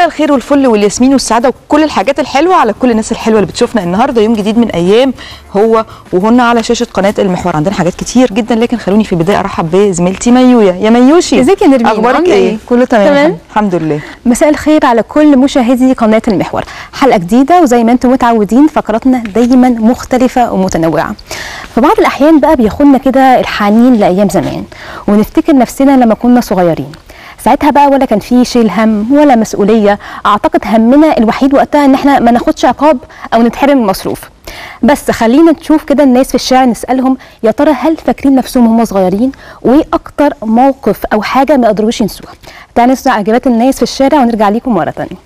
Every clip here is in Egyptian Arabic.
مساء الخير والفل والياسمين والسعاده وكل الحاجات الحلوه على كل الناس الحلوه اللي بتشوفنا النهارده يوم جديد من ايام هو وهن على شاشه قناه المحور عندنا حاجات كتير جدا لكن خلوني في البدايه ارحب بزميلتي ميويا يا ميوشي ازيك يا نرمين اخبارك عاملة ايه ايه؟ كله تمام, تمام؟ الحمد لله مساء الخير على كل مشاهدي قناة المحور حلقة جديدة وزي ما انتم متعودين فقراتنا دايما مختلفة ومتنوعة في بعض الأحيان بقى بياخدنا كده الحنين لأيام زمان ونفتكر نفسنا لما كنا صغيرين ساعتها بقى ولا كان في شيل هم ولا مسؤولية أعتقد همنا الوحيد وقتها إن احنا ما ناخدش عقاب أو نتحرم المصروف بس خلينا نشوف كده الناس في الشارع نسألهم يا ترى هل فاكرين نفسهم هم صغيرين وايه أكتر موقف أو حاجة ما قدروش ينسوها تعالوا نسمع إجابات الناس في الشارع ونرجع ليكم مرة تانية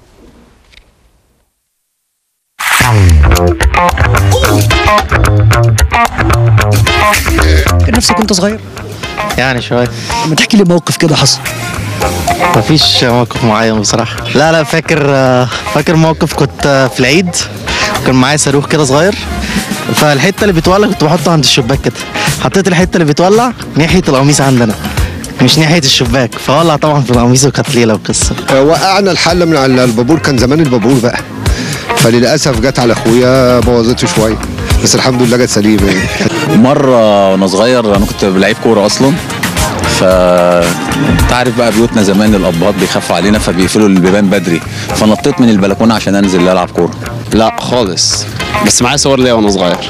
فاكر نفسك كنت صغير يعني شوية لما تحكي لي موقف كده حصل مفيش موقف معين بصراحة لا لا فاكر فاكر موقف كنت في العيد كان معايا صاروخ كده صغير فالحتة اللي بتولع كنت بحطه عند الشباك كده حطيت الحتة اللي بتولع ناحية القميص عندنا مش ناحية الشباك فولع طبعا في القميص وكانت ليلة وقصة وقعنا الحله من على البابور كان زمان البابور بقى فللاسف جت على اخويا بوظته شويه بس الحمد لله جت سليمه يعني مرة وانا صغير انا كنت لعيب كورة اصلا ف تعرف بقى بيوتنا زمان الابهات بيخافوا علينا فبيقفلوا البيبان بدري فنطيت من البلكونه عشان انزل العب كوره لا خالص بس معايا صور ليا وانا صغير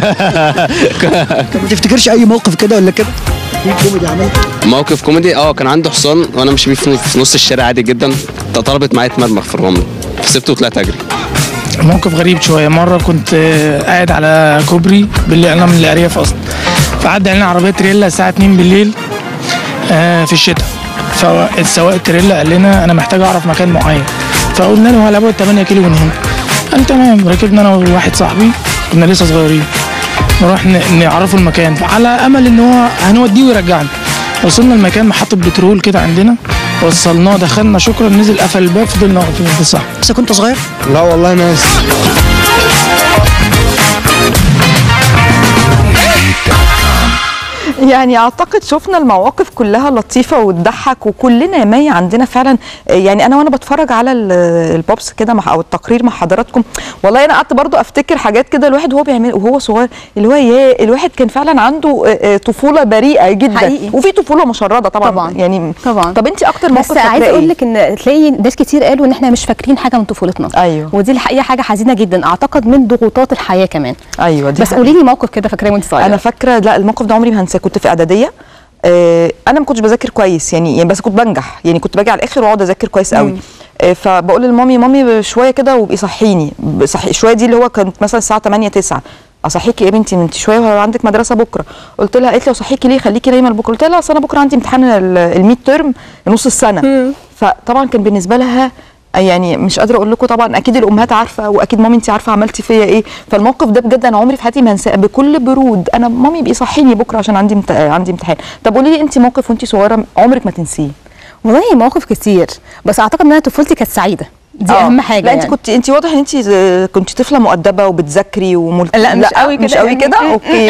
ما تفتكرش اي موقف كده ولا كده في كوميدي عملت موقف كوميدي اه كان عندي حصان وانا ماشي بيه في في نص الشارع عادي جدا طلبت معايا اتمرمغ في الرمل فسبته وطلعت اجري موقف غريب شويه مره كنت آه، قاعد على كوبري بالليل انا من الارياف اصلا فعدى علينا عربيه تريلا الساعه 2 بالليل آه، في الشتاء فالسواق التريلا قال لنا انا محتاج اعرف مكان معين فقلنا له على بعد 8 كيلو من هنا قال تمام ركبنا انا وواحد صاحبي كنا لسه صغيرين نروح ن- نعرفه المكان على امل ان هو هنوديه ويرجعنا وصلنا المكان محطه بترول كده عندنا وصلناه دخلنا شكرا نزل قفل الباب فضلنا واقفين في الصحراء نفسك كنت صغير لا والله ناس يعني اعتقد شفنا المواقف كلها لطيفه وتضحك وكلنا ما عندنا فعلا يعني انا وانا بتفرج على ال- البوبس كده مع او التقرير مع حضراتكم والله انا قعدت برضو افتكر حاجات كده الواحد وهو بيعمل وهو صغير اللي هو يا الواحد كان فعلا عنده آه، آه، طفوله بريئه جدا حقيقي. وفي طفوله مشرده طبعا طبعاً. يعني طبعا طب انت اكتر بس موقف عايزه فاكراه اقول إيه؟ لك ان تلاقي ناس كتير قالوا ان احنا مش فاكرين حاجه من طفولتنا أيوه. ودي الحقيقه حاجه حزينه جدا اعتقد من ضغوطات الحياه كمان ايوه دي بس حقيقة. قولي لي موقف كده فاكراه وانت صغيره انا فاكره لا الموقف ده عمري ما هنساه كنت في اعداديه آه انا ما كنتش بذاكر كويس يعني يعني بس كنت بنجح يعني كنت باجي على الاخر واقعد اذاكر كويس قوي آه فبقول لمامي مامي شويه كده وابقي صحيني صحي شويه دي اللي هو كانت مثلا الساعه 8 9 اصحيكي يا بنتي انت شويه وعندك مدرسه بكره قلت لها قالت لي اصحيكي ليه خليكي نايمه لبكره قلت لها اصل انا بكره عندي امتحان الميد ترم نص السنه فطبعا كان بالنسبه لها يعني مش قادره اقول لكم طبعا اكيد الامهات عارفه واكيد مامي انت عارفه عملتي فيا ايه فالموقف ده بجد انا عمري في حياتي ما هنساه بكل برود انا مامي بيصحيني بكره عشان عندي امت... عندي امتحان طب قولي لي انت موقف وانت صغيره عمرك ما تنسيه والله مواقف كتير بس اعتقد ان انا طفولتي كانت سعيده دي آه. اهم حاجه لا انت يعني. كنت انت واضح ان انت كنت طفله مؤدبه وبتذاكري وملت... لا، مش قوي مش كده قوي يعني. كده اوكي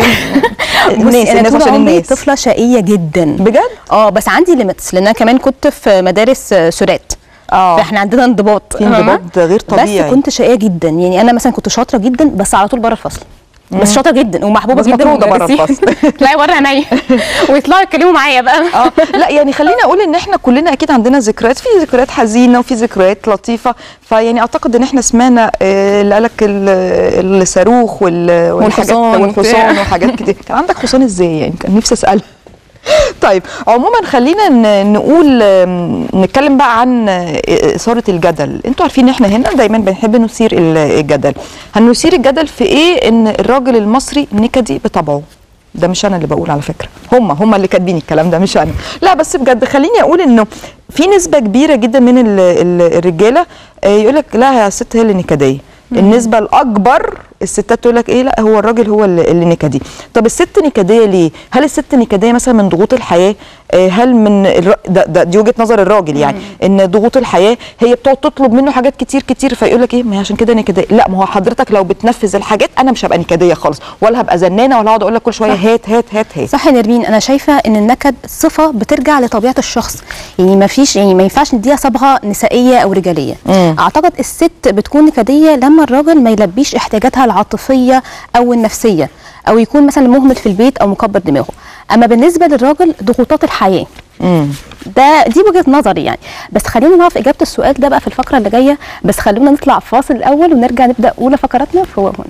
بصي انا طول عشان عمري الناس. طفله شقيه جدا بجد اه بس عندي ليميتس لان انا كمان كنت في مدارس آه، سورات اه فاحنا عندنا انضباط في انضباط فاهمة؟ غير طبيعي. بس كنت شقيه جدا يعني انا مثلا كنت شاطره جدا بس على طول بره الفصل بس شاطره جدا ومحبوبه بس جدا مطرودة من بره المدرسين. الفصل. تلاقي بره عينيا ويطلعوا يتكلموا معايا بقى اه لا يعني خليني اقول ان احنا كلنا اكيد عندنا ذكريات في ذكريات حزينه وفي ذكريات لطيفه فيعني اعتقد ان احنا سمعنا آه، اللي قالك ال- الصاروخ وال- والحاجات والحصان والحصان وبتاع. وحاجات كتير كان عندك حصان ازاي يعني كان نفسي اسالها طيب عموما خلينا ن- نقول آم، نتكلم بقى عن آه، اثاره الجدل انتوا عارفين ان احنا هنا دايما بنحب نثير ال- الجدل هنثير الجدل في ايه ان الراجل المصري نكدي بطبعه ده مش انا اللي بقول على فكره هم هم اللي كاتبين الكلام ده مش انا لا بس بجد خليني اقول انه في نسبه كبيره جدا من ال- ال- الرجاله يقول لك لا يا ست هي اللي نكديه النسبه الاكبر الستات تقول لك ايه لا هو الراجل هو اللي, اللي نكدي طب الست نكديه ليه هل الست نكديه مثلا من ضغوط الحياه آه، هل من الر... ده, ده دي وجهه نظر الراجل يعني ان ضغوط الحياه هي بتقعد تطلب منه حاجات كتير كتير فيقول لك ايه ما هي عشان كده نكديه لا ما هو حضرتك لو بتنفذ الحاجات انا مش هبقى نكديه خالص ولا هبقى زنانه ولا هقعد اقول لك كل شويه هات هات هات هات صح يا نرمين انا شايفه ان النكد صفه بترجع لطبيعه الشخص يعني ما فيش يعني ما ينفعش نديها صبغه نسائيه او رجاليه مم. اعتقد الست بتكون نكديه لما الراجل ما يلبيش احتياجاتها العاطفيه او النفسيه او يكون مثلا مهمل في البيت او مكبر دماغه اما بالنسبه للراجل ضغوطات الحياه مم. ده دي وجهه نظري يعني بس خلينا نعرف اجابه السؤال ده بقى في الفقره اللي جايه بس خلونا نطلع فاصل الاول ونرجع نبدا اولى فقراتنا في هو هنا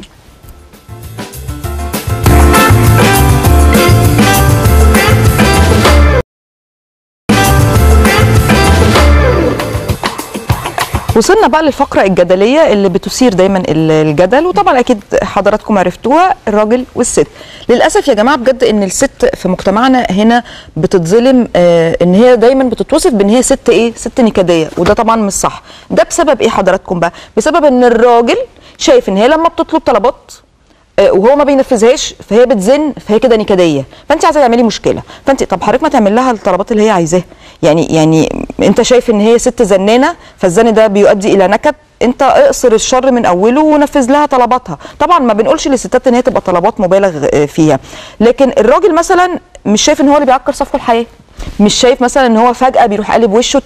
وصلنا بقى للفقرة الجدلية اللي بتثير دايما ال- الجدل وطبعا أكيد حضراتكم عرفتوها الراجل والست للأسف يا جماعة بجد إن الست في مجتمعنا هنا بتتظلم آه إن هي دايما بتتوصف بإن هي ست إيه ست نكدية وده طبعا مش صح ده بسبب إيه حضراتكم بقى بسبب إن الراجل شايف إن هي لما بتطلب طلبات آه، وهو ما بينفذهاش فهي بتزن فهي كده نكديه فانت عايزه تعملي مشكله فانت طب حضرتك ما تعمل لها الطلبات اللي هي عايزاها يعني يعني انت شايف ان هي ست زنانه فالزن ده بيؤدي الى نكد انت اقصر الشر من اوله ونفذ لها طلباتها طبعا ما بنقولش للستات ان هي تبقى طلبات مبالغ آه، فيها لكن الراجل مثلا مش شايف ان هو اللي بيعكر صفو الحياه مش شايف مثلا ان هو فجاه بيروح قالب وشه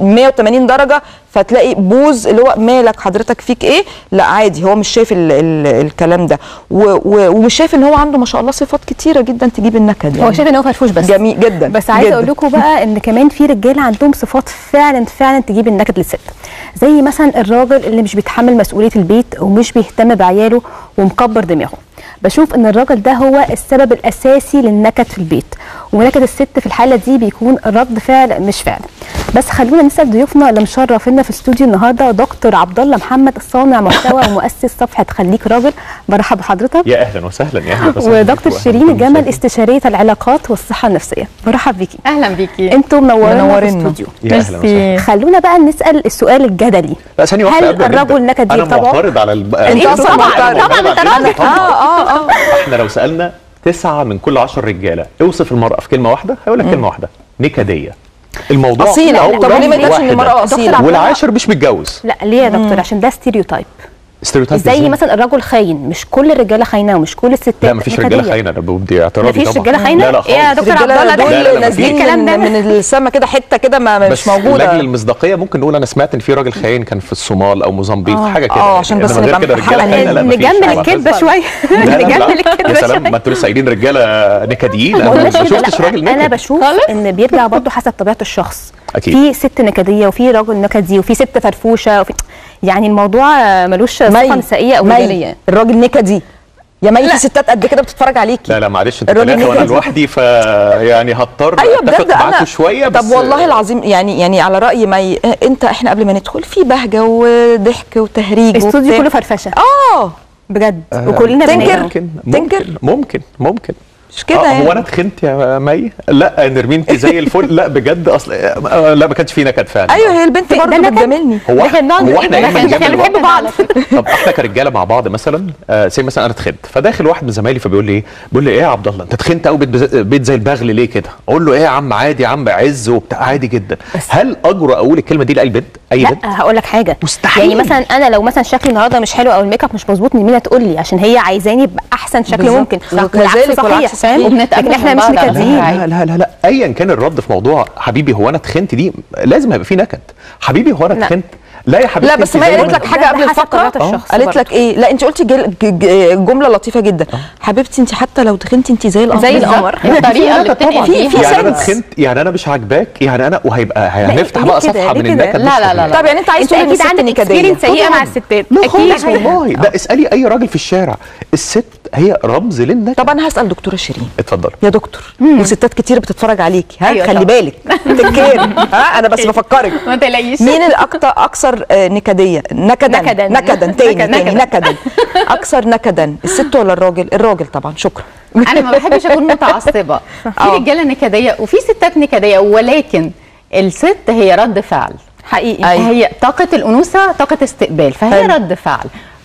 180 درجه فتلاقي بوز اللي هو مالك حضرتك فيك ايه لا عادي هو مش شايف ال ال الكلام ده و و ومش شايف ان هو عنده ما شاء الله صفات كتيره جدا تجيب النكد يعني هو شايف ان هو فرفوش بس جميل جدا بس عايزه جداً. اقول لكم بقى ان كمان في رجاله عندهم صفات فعلا فعلا تجيب النكد للست زي مثلا الراجل اللي مش بيتحمل مسؤوليه البيت ومش بيهتم بعياله ومكبر دماغه بشوف ان الراجل ده هو السبب الاساسي للنكد في البيت ونكد الست في الحاله دي بيكون رد فعل مش فعل بس خلونا نسال ضيوفنا اللي مشرفينا في الاستوديو النهارده دكتور عبد الله محمد صانع محتوى ومؤسس صفحه خليك راجل برحب بحضرتك يا اهلا وسهلا يا اهلا وسهلا ودكتور بيكم. شيرين أهلاً الجمل وسهلاً. استشاريه العلاقات والصحه النفسيه برحب بيكي اهلا بيكي انتوا منورينا في منورينا. الاستوديو يا اهلا وسهلا خلونا بقى نسال السؤال الجدلي لا ثانيه واحده هل قبل ما نبدأ. الرجل نكد انا بطبعه؟ معترض على الب... انت انتوا اصلا طبعاً- معترض. طبعاً انت راجل. اه اه اه احنا لو سالنا تسعة من كل عشر رجاله اوصف المراه في كلمه واحده هيقول لك كلمه واحده نكديه الموضوع اصيله أول طب وليه ما يقولش ان واحدة. المراه اصيله عبد الله- والعاشر مش متجوز لا ليه يا دكتور عشان ده ستيريوتايب ستيريوتايب زي إزاي؟ مثلا الرجل خاين مش كل الرجاله خاينه ومش كل الستات لا مفيش رجاله نكدية. خاينه انا بدي اعتراضي مفيش طبعا رجاله خاينه لا لا ايه يا خالص دكتور عبد الله الرجاله ده لا، لا، دول مفيش. نازلين الكلام من, ده من السما كده حته كده ما مش بس موجوده لاجل المصداقيه ممكن نقول انا سمعت ان في راجل خاين كان في الصومال او موزمبيق آه. حاجه كده آه، يعني. عشان بس إنما غير نبقى كده رجاله محققين. خاينه لا مفيش. نجمل طبعاً. الكذبه شويه لا، لا، نجمل لا. الكذبه يا سلام شويه ما انتوا لسه قايلين رجاله نكديين ما انا قلناش ما كده، شفتش لا، راجل انا نكد بشوف ان بيرجع برضه حسب طبيعه الشخص أكيد. في ست نكديه وفي راجل نكدي وفي ست فرفوشه وفي يعني الموضوع آه، ملوش صفه مي نسائيه او مي رجاليه الراجل نكدي يا مي في ستات قد كده بتتفرج عليكي لا لا معلش انت الراجل ثلاثه وانا نكد. لوحدي ف يعني هضطر ايوه اتفق بجد انا معاكم شويه بس طب والله العظيم يعني يعني على راي مي انت احنا قبل ما ندخل في بهجه وضحك وتهريج الاستوديو وبتاع. كله فرفشه اه بجد وكلنا تنكر؟ بننام. ممكن تنكر؟ ممكن ممكن ممكن مش كده آه، يعني هو انا اتخنت يا مي لا نرمين انت زي الفل لا بجد اصل آه، لا ما كانش في نكد فعلا ايوه هي البنت برضه نكد؟ بتجاملني هو احنا بنقعد هو احنا نقول ايه إحنا بنجامل بنحب بعض؟ بعض طب احنا كرجاله مع بعض مثلا آه زي مثلا انا اتخنت فداخل واحد من زمايلي فبيقول لي ايه بيقول لي ايه يا عبد الله انت اتخنت قوي بيت, بز- بيت زي البغل ليه كده اقول له ايه يا عم عادي يا عم عز وبتاع عادي جدا هل اجرؤ اقول الكلمه دي لاي بنت اي بنت لا هقول لك حاجه مستحيل. يعني مثلا انا لو مثلا شكلي النهارده مش حلو او الميك اب مش مظبوط مين تقول لي عشان هي عايزاني باحسن شكل بالظبط. ممكن صح. والعكس كذلك صحيح والعكس فاهم صحيح. وبنتقابل لكن احنا مع مش بعض على مكديين فكرة. لا لا لا لا ايا كان الرد في موضوع حبيبي هو انا اتخنت دي لازم هيبقى في نكد حبيبي هو انا لا. اتخنت لا يا حبيبتي لا بس انت ما زي قالت ما لك أنا- حاجه ده قبل حسب الفقره طبيعة الشخص قالت برضه. لك ايه لا انت قلتي جل- ج- ج- جمله لطيفه جدا حبيبتي انت حتى لو تخنتي انت زي القمر زي بالظبط. القمر. الطريقه اللي بتنقل في- في فيها يعني انا سنس. اتخنت يعني انا مش عاجباك يعني انا وهيبقى هنفتح ليه بقى كده؟ صفحه ليه من كده؟ النكد لا، مش لا، لا، طبيعي. طب يعني انت عايز انت تقول ان اكيد الست عندك نكديه اكسبيرينس سيئه طبعاً. مع الستات لا اكيد خالص والله ده اسالي اي راجل في الشارع الست هي رمز للنكد طب انا هسال دكتوره شيرين اتفضل يا دكتور وستات كتير بتتفرج عليكي ها أيوة خلي طبعا. بالك تكير ها انا بس بفكرك ما تلاقيش مين الاكتر اكثر آه، نكديه نكدا نكداً. نكدا تاني نكداً. تاني نكدا اكثر نكدا الست ولا الراجل الراجل طبعا شكرا انا ما بحبش اكون متعصبه في آه. رجاله نكديه وفي ستات نكديه ولكن الست هي رد فعل حقيقي أيوة. هي طاقه الانوثه طاقه استقبال فهي حلو. رد فعل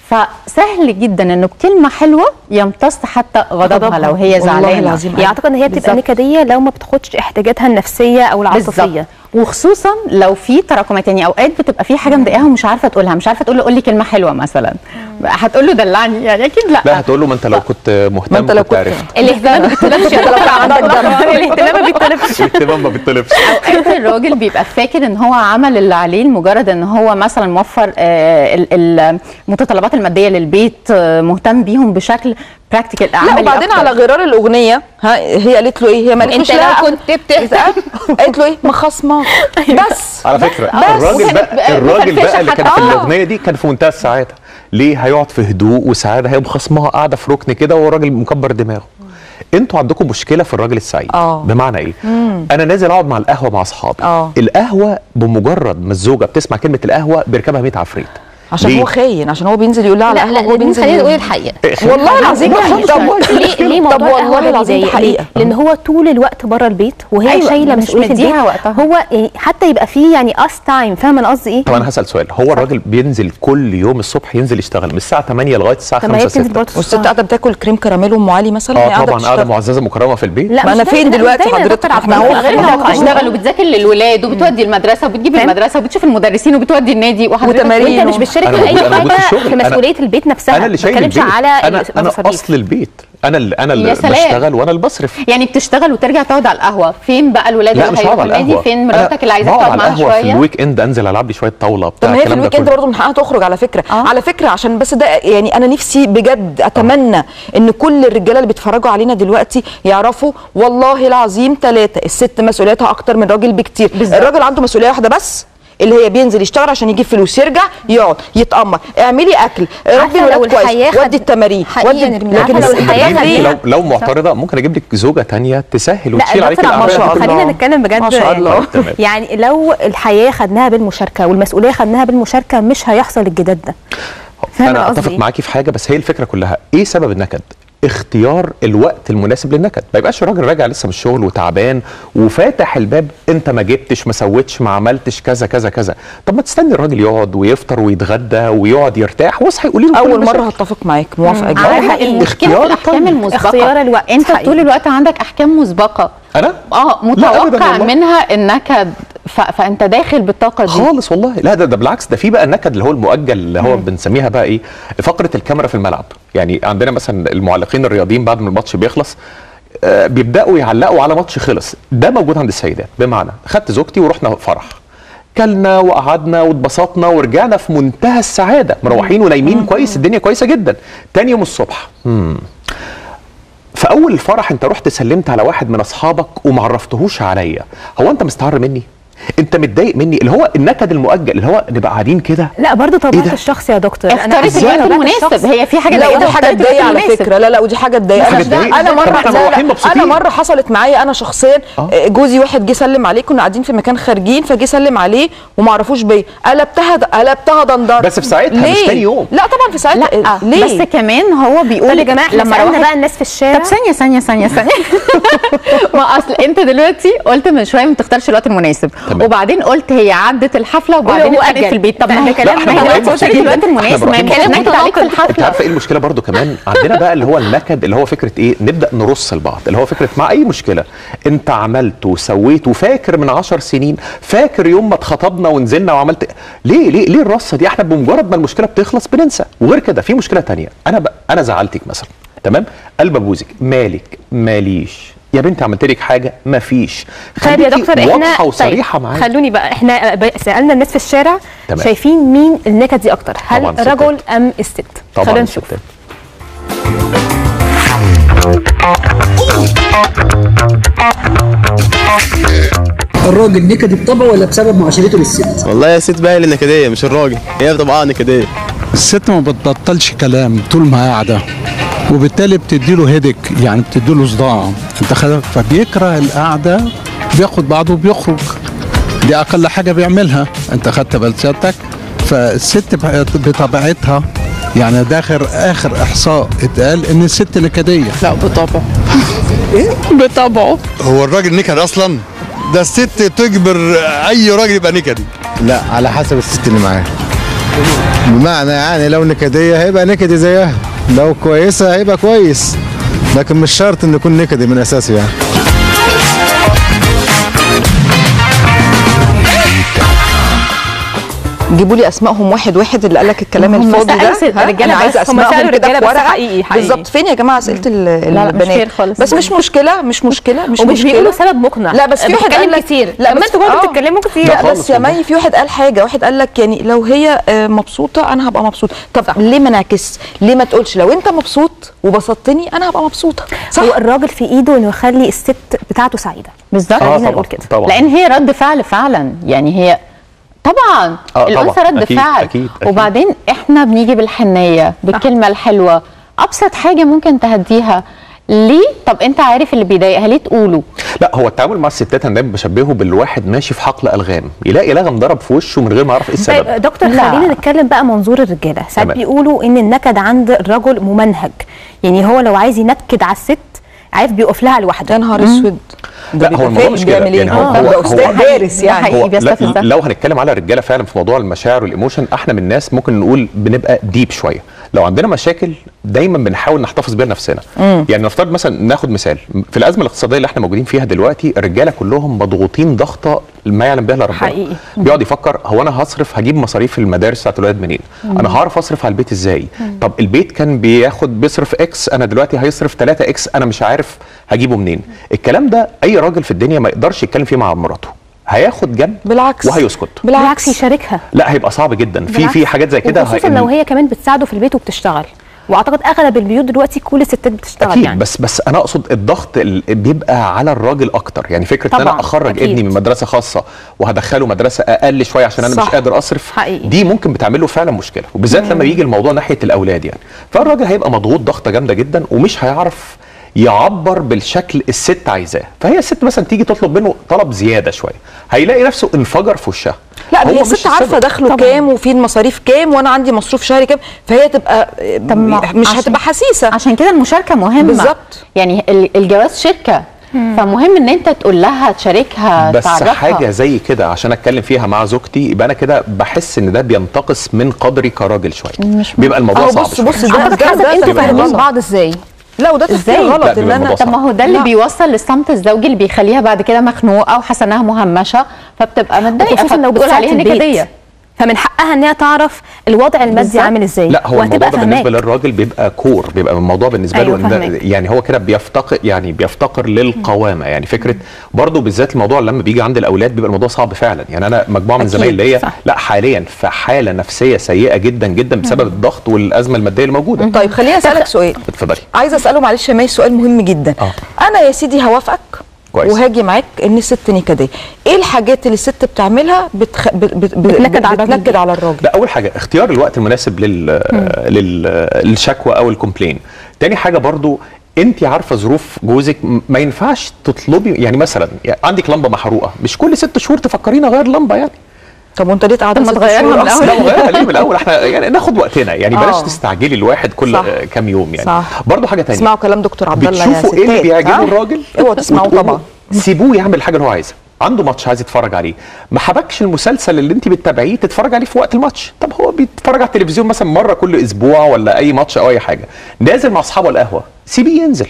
فسهل جدا انه بكلمه حلوه يمتص حتى غضبها لو هي والله زعلانه العظيم يعني اعتقد ان هي بتبقى بالظبط. نكديه لو ما بتاخدش احتياجاتها النفسيه او العاطفيه بالظبط وخصوصا لو في تراكمات يعني اوقات بتبقى في حاجه مضايقاها ومش عارفه تقولها مش عارفه تقول له قول لي كلمه حلوه مثلا هتقول له دلعني يعني اكيد لا لا هتقول له ما انت لو كنت مهتم انت لو كنت كنت- عرفت الاهتمام ما بيطلبش يا دكتور عندك الاهتمام ما بيطلبش الاهتمام ما بيطلبش اوقات الراجل بيبقى فاكر ان هو عمل اللي عليه لمجرد ان هو مثلا موفر آه، ال- المتطلبات الماديه للبيت آه، مهتم بيهم بشكل براكتيكال لا عملي وبعدين أكتر. على غرار الاغنيه ها هي قالت له ايه هي ما انت قالتلوش لو لا، كنت بتهتم قالت له ايه مخصماك بس على فكره بس. الراجل وكانت بقى بقى الراجل مفرفشة بقى اللي كان حتى. في آه. الاغنيه دي كان في منتهى السعاده ليه هيقعد في هدوء وسعاده هي مخصمها قاعده في ركن كده وهو راجل مكبر دماغه انتوا عندكم مشكله في الراجل السعيد آه. بمعنى ايه انا نازل اقعد مع القهوه مع اصحابي آه. القهوه بمجرد ما الزوجه بتسمع كلمه القهوه بيركبها 100 عفريت عشان ليه؟ هو خاين عشان هو بينزل يقول لها على لا قهوه لا وهو لأن بينزل خلينا نقول يقول- الحقيقه والله العظيم طب طب ليه ليه طب موضوع والله القهوه ده العظيم دي بيضايق؟ حقيقة. لان هو طول الوقت بره البيت وهي أيوة، شايله مش مسؤوليه البيت مديها وقتها. هو يعني حتى يبقى فيه يعني اس تايم فاهمه انا قصدي ايه؟ طب انا هسال سؤال هو الراجل بينزل كل يوم الصبح ينزل يشتغل من الساعه 8 لغايه الساعه طب ما هي 5 بتنزل 6 برضه والست قاعده بتاكل كريم كراميل ام علي مثلا هي اه قاعدة طبعا قاعده بتشتغل. معززه مكرمه في البيت لا ما مش أنا دايما- فين لا، مش دلوقتي دايما يا حضرتك؟ دكتور عبد إحنا الله، هو غير إحنا واقعي. بتشتغل وبتذاكر للولاد وبتودي المدرسه وبتجيب فاهم؟ المدرسه وبتشوف المدرسين وبتودي النادي وحضرتك وتمارين وانت مش بتشارك أنا في اي موجود- أنا موجود في حاجه الشغل. في أنا- مسؤوليه البيت نفسها انا اللي شايل ما بتكلمش البيت على انا انا المصاريف. اصل البيت انا اللي انا يا اللي سلام. بشتغل وانا اللي بصرف يعني بتشتغل وترجع تقعد على القهوه فين بقى الولاد لا اللي مش هقعد هيروحوا على النادي القهوه فين أنا مراتك اللي عايزاك بقعد تقعد على معاها القهوه في شويه الويك اند انزل العب لي شويه طاوله طب بتاع ما هي في الكلام ده الويك اند كله برضه من حقها تخرج على فكره آه. على فكره عشان بس ده يعني انا نفسي بجد اتمنى ان كل الرجاله اللي بيتفرجوا علينا دلوقتي يعرفوا والله العظيم ثلاثه الست مسؤولياتها اكتر من الراجل بكتير بالظبط. الراجل عنده مسؤوليه واحده بس اللي هي بينزل يشتغل عشان يجيب فلوس يرجع يقعد يتامر اعملي اكل ربي عارفة لو الولاد الحياة كويس خد- ودي التمارين حقيقة ودي نرمين. لكن عارفة لو الست الحياة بتعمل خدت- إيه؟ لو لو معترضه ممكن اجيب لك زوجه تانية تسهل لا وتشيل عليك دكتور عبد الأعباء الله، دي كلها. خلينا نتكلم بجد ما شاء الله. طيب، تمام. يعني لو الحياه خدناها بالمشاركه والمسؤوليه خدناها بالمشاركه مش هيحصل الجدال ده فاهمة انا قصدي اتفق إيه؟ معاكي في حاجه بس هي الفكره كلها ايه سبب النكد اختيار الوقت المناسب للنكد ما يبقاش الراجل راجع لسه من الشغل وتعبان وفاتح الباب انت ما جبتش ما سويتش ما عملتش كذا كذا كذا طب ما تستني الراجل يقعد ويفطر ويتغدى ويقعد يرتاح واصحي قولي له كل اول المشاكل. مره هتفق معاك موافقه جدا عارفه اختيار المشكله في الاحكام طيب. المسبقه اختيار الوقت انت حقيقي. طول الوقت عندك احكام مسبقه انا اه لا أبداً متوقع والله. منها النكد ف... فانت داخل بالطاقه دي خالص والله لا ده ده بالعكس ده في بقى النكد اللي هو المؤجل اللي هو بنسميها بقى ايه فقره الكاميرا في الملعب يعني عندنا مثلا المعلقين الرياضيين بعد ما الماتش بيخلص آه، بيبداوا يعلقوا على ماتش خلص ده موجود عند السيدات بمعنى خدت زوجتي ورحنا فرح كلنا وقعدنا واتبسطنا ورجعنا في منتهى السعاده مروحين ونايمين كويس الدنيا كويسه جدا تاني يوم الصبح مم. في اول الفرح انت رحت سلمت على واحد من اصحابك وما عرفتهوش عليا هو انت مستعر مني انت متضايق مني اللي هو النكد المؤجل اللي هو نبقى قاعدين كده لا برضه إيه طبيعه ده؟ الشخص يا دكتور اختارت أحياناً الوقت طبيعة المناسب الشخص- هي في حاجه لا ضايقتها ودي حاجه واختارت الوقت تضايق على المناسب. فكره لا لا ودي حاجه تضايق حاجة انا تضايق؟ انا طب مره إحنا لا، لا، مروحين مبسوطين. انا مره حصلت معايا انا شخصيا آه. آه، جوزي واحد جه سلم عليه كنا قاعدين في مكان خارجين فجه سلم عليه وما عرفوش بيا قلبتها قلبتها دندر بس في ساعتها، مش ليه؟ تاني يوم. لا طبعا في ساعتها لا ليه بس كمان هو بيقول طب يا جماعه احنا لما سالنا روحت بقى الناس في الشارع طب ثانية ثانية ثانية ثانية ما اصل انت دلوقتي قلت من شوية ما تختارش الوقت المناسب تمام. وبعدين قلت هي عدت الحفلة وبعدين وهو اتخانقت أجل. في البيت طب ما فإحنا هي كلامنا ما هي مروحين دلوقتي قلت لك مبسوطين. الوقت إحنا المناسب ما هي مروحين كلام مبسوطين. عليك في انت الحفلة عارفه ايه المشكله برضو كمان عندنا بقى اللي هو النكد اللي هو فكره ايه نبدا نرص لبعض اللي هو فكره مع اي مشكله انت عملت وسويت وفاكر من عشر سنين فاكر يوم ما اتخطبنا ونزلنا وعملت ليه ليه ليه الرصه دي احنا بمجرد ما المشكله بتخلص بننسى وغير كده في مشكله تانية انا ب... انا زعلتك مثلا تمام قلب ابوزك مالك ماليش يا بنتي عملت لك حاجه مفيش طيب يا خليكي دكتور احنا واضحه وصريحه طيب معايا خلوني بقى احنا ب- سالنا الناس في الشارع تمام. شايفين مين النكد دي اكتر هل طبعاً ستات. رجل ام الست طبعا خلونا نشوف الستات. الراجل نكدي بطبعه ولا بسبب معاشرته للست؟ والله يا ست بقى هي اللي نكديه مش الراجل هي بطبعها نكديه الست ما بتبطلش كلام طول ما قاعده وبالتالي بتديله هيدك يعني بتديله صداع انت خد... فبيكره القعده بياخد بعضه وبيخرج دي اقل حاجه بيعملها انت خدت بال سيادتك فالست ب- بطبيعتها يعني ده اخر اخر احصاء اتقال ان الست نكديه لا بطبعه ايه بطبعه هو الراجل نكد اصلا ده الست تجبر اي راجل يبقى نكدي لا على حسب الست اللي معاه بمعنى يعني لو نكديه هيبقى نكدي زيها لو كويسه هيبقى كويس لكن مش شرط انه يكون نكدي من اساسه يعني جيبوا لي اسمائهم واحد واحد اللي قال لك الكلام هم الفاضي سألوا ده ست- ها؟ رجالة انا عايزه بس، هم اسمائهم سألوا كده رجالة في بس ورقه حقيقي- حقيقي. بالظبط فين يا جماعه اسئله ال- لا، مش البنات فير خالص. بس مش مشكله مش مشكله مش ومش مشكله بيقولوا سبب مقنع لا بس في واحد بتتكلم قال لك كتير لا لما بس انتوا برضه آه. بتتكلموا كتير لا بس يا مي في واحد قال حاجه واحد قال لك يعني لو هي آه، مبسوطه انا هبقى مبسوط طب ليه ما نعكس ليه ما تقولش لو انت مبسوط وبسطتني انا هبقى مبسوطه صح هو الراجل في ايده انه يخلي الست بتاعته سعيده بالظبط خلينا نقول كده طبعا. لان هي رد فعل فعلا يعني هي طبعا آه، طبعاً. الانثى رد أكيد، فعل أكيد، أكيد. وبعدين احنا بنيجي بالحنيه بالكلمه الحلوه ابسط حاجه ممكن تهديها ليه طب انت عارف اللي بيضايقها ليه تقوله لا هو التعامل مع الستات انا دايما بشبهه بالواحد ماشي في حقل الغام يلاقي لغم ضرب في وشه من غير ما يعرف ايه السبب طيب دكتور لا. خلينا نتكلم بقى منظور الرجاله ساعات تمام. بيقولوا ان النكد عند الرجل ممنهج يعني هو لو عايز ينكد على الست عارف بيقف لها لوحده يا نهار اسود لا هو الموضوع مش كده يعني هو هو, ده استاذ دارس يعني هو لا- لو هنتكلم على الرجاله فعلا في موضوع المشاعر والايموشن احنا من الناس ممكن نقول بنبقى ديب شويه لو عندنا مشاكل دايما بنحاول نحتفظ بيها لنفسنا مم. يعني نفترض مثلا ناخد مثال في الازمه الاقتصاديه اللي احنا موجودين فيها دلوقتي الرجاله كلهم مضغوطين ضغطه ما يعلم بها الا ربنا حقيقي. بيقعد يفكر هو انا هصرف هجيب مصاريف المدارس بتاعت الولاد منين مم. انا هعرف اصرف على البيت ازاي طب البيت كان بياخد بيصرف اكس انا دلوقتي هيصرف 3 اكس انا مش عارف هجيبه منين الكلام ده اي راجل في الدنيا ما يقدرش يتكلم فيه مع مراته هياخد جنب بالعكس وهيسكت بالعكس يشاركها لا هيبقى صعب جدا في بالعكس. في حاجات زي كده وخصوصا هي- لو هي كمان بتساعده في البيت وبتشتغل واعتقد اغلب البيوت دلوقتي كل الستات بتشتغل اكيد يعني بس بس انا اقصد الضغط ال- بيبقى على الراجل اكتر يعني فكره ان انا طبعاً، اخرج أكيد. ابني من مدرسه خاصه وهدخله مدرسه اقل شويه عشان انا صح. مش قادر اصرف حقيقي. دي ممكن بتعمل له فعلا مشكله وبالذات لما يجي الموضوع ناحيه الاولاد يعني فالراجل هيبقى مضغوط ضغطه جامده جدا ومش هيعرف يعبر بالشكل الست عايزاه فهي الست مثلا تيجي تطلب منه طلب زياده شويه هيلاقي نفسه انفجر في وشها لا هو هي مش ست عارفه السبب. دخله كام وفي المصاريف كام وانا عندي مصروف شهري كام فهي تبقى مش عشان- هتبقى حسيسه عشان كده المشاركه مهمه بالظبط. يعني ال- الجواز شركه فمهم ان انت تقول لها تشاركها بس تعرفها حاجه زي كده عشان اتكلم فيها مع زوجتي يبقى انا كده بحس ان ده بينتقص من قدري كراجل شويه مش بيبقى الموضوع أهو صعب بص- شوية. بص ده- اعتقد ده- حسب ده انتوا تفكير فاهمين غلط. بعض ازاي لا وده تفكير ازاي غلط لا، ان بيبقى انا الموضوع طب ما هو ده اللي لا. بيوصل للصمت الزوجي اللي بيخليها بعد كده مخنوقه وحاسه انها مهمشه فبتبقى متضايقه خصوصا لو فبتقول بتساعد عليها في البيت. نكديه فمن حقها ان هي تعرف الوضع المادي بالظبط. عامل ازاي لا هو الموضوع وهتبقى ده بالنسبه فاهماك للراجل بيبقى كور بيبقى الموضوع بالنسبه أيوة، له إن ده فاهماك. يعني هو كده بيفتقر يعني بيفتقر للقوامه يعني فكره برضه بالذات الموضوع لما بيجي عند الاولاد بيبقى الموضوع صعب فعلا يعني انا مجموعه من أكيد، زمايلي ليا صح. لا حاليا في حاله نفسيه سيئه جدا جدا بسبب الضغط والازمه الماديه الموجوده طيب خليني اسالك سؤال اتفضلي عايزه اساله معلش يا مي سؤال مهم جدا اه انا يا سيدي هوافقك كويس. وهاجي معاك ان الست نكديه ايه الحاجات اللي الست بتعملها بتخ... بت... بت... بتنكد على الراجل. بتنكد على الراجل ده اول حاجه اختيار الوقت المناسب لل لل للشكوى او الكومبلين تاني حاجه برضو انت عارفه ظروف جوزك م- ما ينفعش تطلبي يعني مثلا يعني عندك لمبه محروقه مش كل ست شهور تفكريني اغير لمبه يعني طب وانت ليه قاعده طب ما ست تغيرها شهور من أصلاً؟ لا وغيرها ليه من الاول احنا يعني ناخد وقتنا يعني بلاش آه. تستعجلي الواحد كل صح. آه، كام يوم يعني صح. برضو حاجه تانية اسمعوا كلام دكتور عبد الله يا بتشوفوا ايه اللي ستات، بيعجبه ها؟ الراجل اوعوا تسمعوا وتقولوا طبعا سيبوه يعمل الحاجه اللي هو عايزها عنده ماتش عايز يتفرج عليه ما حبكش المسلسل اللي انت بتتابعيه تتفرج عليه في وقت الماتش طب هو بيتفرج على التلفزيون مثلا مره كل اسبوع ولا اي ماتش او اي حاجه نازل مع اصحابه القهوه سيبيه ينزل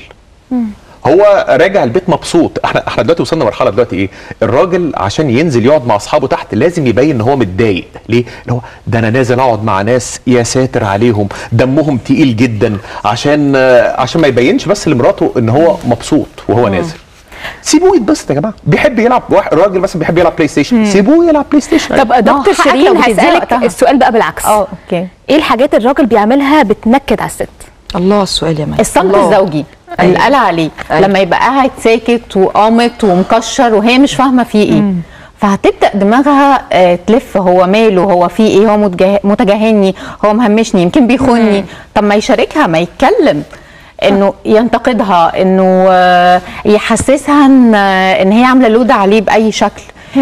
هو راجع البيت مبسوط احنا احنا دلوقتي وصلنا مرحله دلوقتي ايه الراجل عشان ينزل يقعد مع اصحابه تحت لازم يبين ان هو متضايق ليه اللي هو ده انا نازل اقعد مع ناس يا ساتر عليهم دمهم تقيل جدا عشان آه، عشان ما يبينش بس لمراته ان هو مبسوط وهو نازل سيبوه يتبسط يا جماعه بيحب يلعب واحد راجل مثلا بيحب يلعب بلاي ستيشن سيبوه يلعب بلاي ستيشن طب دكتور حقك لو شيرين بتدي هسألك وقتها. السؤال بقى بالعكس اه اوكي ايه الحاجات الراجل بيعملها بتنكد على الست الله السؤال يا مي الصمت الله. الزوجي اللي قال عليه أيوة. لما يبقى قاعد ساكت وقامت ومكشر وهي مش فاهمه فيه ايه فهتبدا دماغها آه، تلف هو ماله هو فيه ايه هو متجه- متجاهلني هو مهمشني يمكن بيخوني طب ما يشاركها ما يتكلم انه ينتقدها انه آه، يحسسها ان آه، ان هي عامله لود عليه باي شكل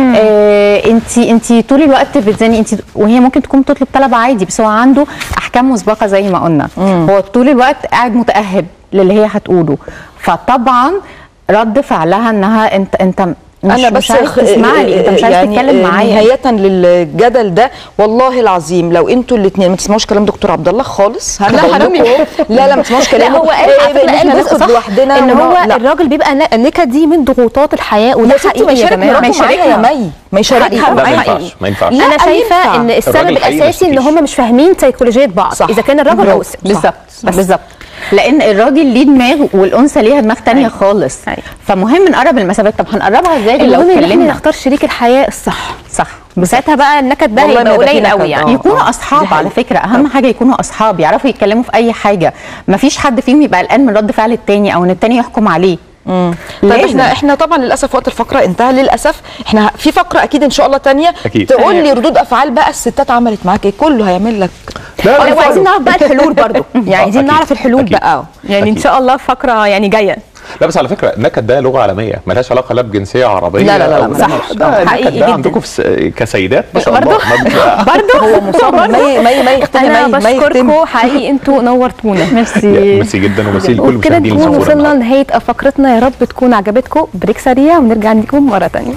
انت انت طول الوقت بتزني انت وهي ممكن تكون بتطلب طلب عادي بس هو عنده احكام مسبقه زي ما قلنا هو طول الوقت قاعد متاهب للي هي هتقوله فطبعا رد فعلها انها انت انت مش مش عايز تسمع لي انت مش عايز يعني تتكلم معايا نهايه للجدل ده والله العظيم لو انتوا الاثنين ما تسمعوش كلام دكتور عبد الله خالص لا، بقول حرام لكم يا- أهو. لا لا ما تسمعوش لا كلامه هو قال إيه، على فكرة إن احنا قال جزء ناخد صح لوحدنا ان وما- هو لا. الراجل بيبقى ن- نكدي من ضغوطات الحياه وده يا ستي ما حقيقي يا يشارك جماعه مراته معاها يا مي ما يشاركها حقيقي. لا ما معاها ينفعش ما ينفعش انا لا، شايفه ينفع. ان السبب الراجل حقيقي ما الاساسي ان يشتكيش. هم مش فاهمين سيكولوجيه بعض صح. اذا كان الراجل او برافو. الست بالظبط بالظبط لان الراجل ليه دماغ والانثى ليها دماغ تانية خالص فمهم نقرب المسافات طب هنقربها ازاي غير لو المهم ان احنا اتكلمنا نختار شريك الحياه الصح صح ساعتها بقى النكد ده والله هيبقى ما ده قليل في قوي نكد. يعني يكونوا اصحاب على فكره اهم حاجه يكونوا اصحاب يعرفوا يتكلموا في اي حاجه ما فيش حد فيهم يبقى قلقان من رد فعل التاني او ان التاني يحكم عليه طيب لازم. احنا احنا طبعا للاسف وقت الفقره انتهى للاسف احنا في فقره اكيد ان شاء الله تانية أكيد. تقول لي ردود افعال بقى الستات عملت معاك ايه كله هيعمل لك لا، لا، لا وعايزين نعرف بقى الحلول برضو يعني عايزين أكيد. نعرف الحلول أكيد. بقى يعني ان أكيد. شاء الله فقره يعني جايه لا بس على فكره النكد ده لغه عالميه ملهاش علاقه لا بجنسيه عربيه لا، لا، لا، أو- لا، صح. ده النكد حقيقي ده جدا. عندكم في س- كسيدات ما شاء برضو؟ الله ما بت- برضو هو مصاب مي مي مي يختني انا مي مي يختني بشكركم حقيقي انتوا نورتونا ميرسي ميرسي جدا وميرسي لكل وبكده المشاهدين نكون اللي وصلنا شافونا لنهايه فقرتنا يا رب تكون عجبتكم بريك سريع ونرجع لكم مره تانية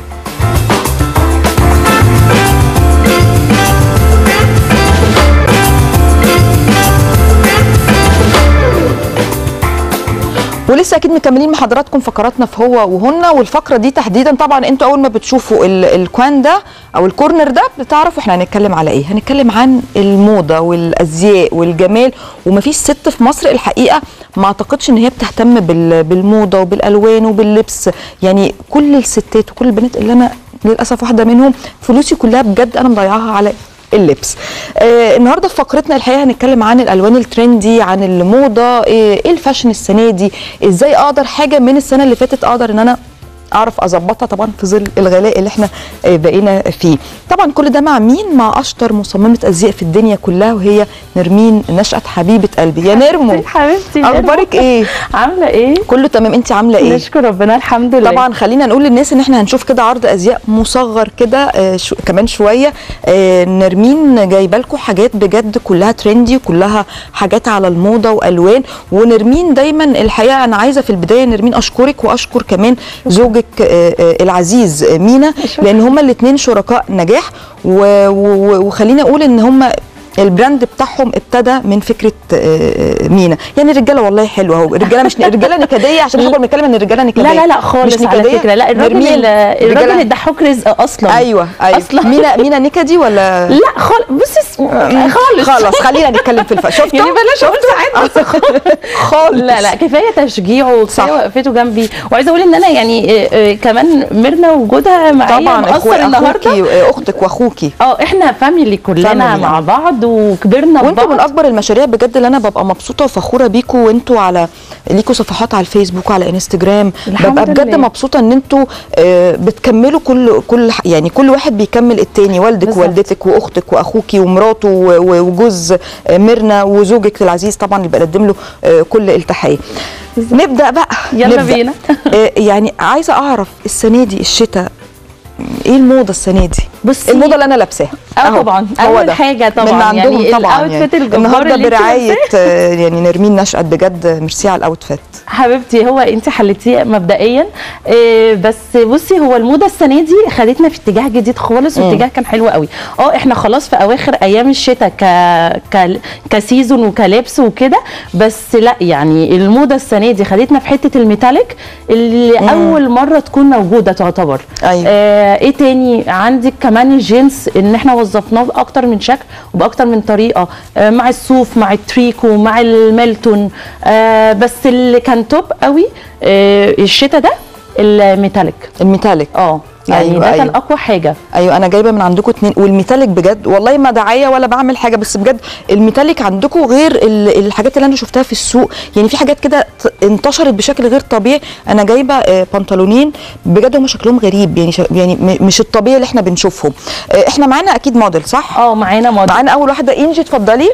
ولسه اكيد مكملين مع حضراتكم فقراتنا في هو وهن والفقره دي تحديدا طبعا انتوا اول ما بتشوفوا ال- الكوان ده او الكورنر ده بتعرفوا احنا هنتكلم على ايه هنتكلم عن الموضه والازياء والجمال ومفيش ست في مصر الحقيقه ما اعتقدش ان هي بتهتم بال- بالموضه وبالالوان وباللبس يعني كل الستات وكل البنات اللي انا للاسف واحده منهم فلوسي كلها بجد انا مضيعاها على اللبس آه النهارده في فقرتنا الحقيقه هنتكلم عن الالوان الترندي عن الموضه ايه إيه الفاشن السنه دي ازاي اقدر حاجه من السنه اللي فاتت اقدر ان انا اعرف اظبطها طبعا في ظل الغلاء اللي احنا آه، بقينا فيه طبعا كل ده مع مين مع اشطر مصممه ازياء في الدنيا كلها وهي نرمين نشأت حبيبه قلبي يا نرمو حبيبتي اخبارك ايه عامله ايه كله تمام انت عامله ايه نشكر ربنا الحمد لله طبعا خلينا نقول للناس ان احنا هنشوف كده عرض ازياء مصغر كده آه شو كمان شويه آه نرمين جايبه لكم حاجات بجد كلها ترندي وكلها حاجات على الموضه والوان ونرمين دايما الحقيقه انا عايزه في البدايه نرمين اشكرك واشكر كمان زوجك آه آه العزيز آه، مينا لان هما الاثنين شركاء نجاح و- و- وخلينا اقول ان هما البراند بتاعهم ابتدى من فكره آه، مينا يعني الرجاله والله حلوه اهو الرجاله مش الرجاله نكديه عشان احنا كنا بنتكلم ان الرجاله نكديه لا لا لا خالص مش على نكدية؟ فكره لا الراجل نرمين، ال- الراجل رجالة- الضحوك رزق اصلا ايوه ايوه أصلاً. مينا مينا نكدي ولا لا خالص بصي خالص خلاص خلينا نتكلم في الف شفتوا يعني بلاش اقول ساعات خالص لا لا كفايه تشجيعه وكفايه وقفته جنبي وعايزه اقول ان انا يعني آه، آه، كمان ميرنا وجودها معايا طبعا مأثر اخوي النهارده اخوكي آه، اختك واخوكي اه احنا فاميلي كلنا فاميلي. مع بعض وكبرنا وانتوا ببعض من اكبر المشاريع بجد اللي انا ببقى مبسوطه وفخوره بيكوا وانتوا على ليكوا صفحات على الفيسبوك وعلى انستجرام الحمد ببقى بجد لله. مبسوطه ان انتوا آه، بتكملوا كل كل ح- يعني كل واحد بيكمل التاني والدك بالظبط. ووالدتك واختك واخوكي ومراته و- و- وجوز آه، ميرنا وزوجك العزيز طبعا اللي بقدم له آه، كل التحيه نبدا بقى يلا نبدأ. بينا. آه، يعني عايزه اعرف السنه دي الشتاء ايه الموضه السنه دي بصي الموضه اللي انا لابساها اه أهو، طبعا هو اول ده. حاجه طبعا من عندهم يعني طبعا الاوتفيت يعني. الجبار النهارده اللي انت برعايه لابساه. آه، يعني نرمين نشأت بجد ميرسي على الاوتفيت حبيبتي هو انت حلتيه مبدئيا إيه بس بصي هو الموضه السنه دي خدتنا في اتجاه جديد خالص مم. واتجاه كان حلو قوي اه احنا خلاص في اواخر ايام الشتاء ك... ك... كسيزون وكلبس وكده بس لا يعني الموضه السنه دي خدتنا في حته الميتاليك اللي مم. اول مره تكون موجوده تعتبر أيوة. آه ايه تاني عندك كمان الجينز ان احنا وظفناه باكتر من شكل وباكتر من طريقه آه مع الصوف مع التريكو مع الميلتون آه بس اللي كان توب قوي آه الشتاء ده الميتاليك الميتاليك اه يعني أيوة، ده كان أيوة. اقوى حاجه ايوه انا جايبه من عندكم اتنين والميتاليك بجد والله ما دعايه ولا بعمل حاجه بس بجد الميتاليك عندكم غير ال- الحاجات اللي انا شفتها في السوق يعني في حاجات كده ت- انتشرت بشكل غير طبيعي انا جايبه آه، بنطلونين بجد هم شكلهم غريب يعني ش- يعني م- مش الطبيعي اللي احنا بنشوفهم آه، احنا معانا اكيد موديل صح اه معانا موديل معانا اول واحده انجي اتفضلي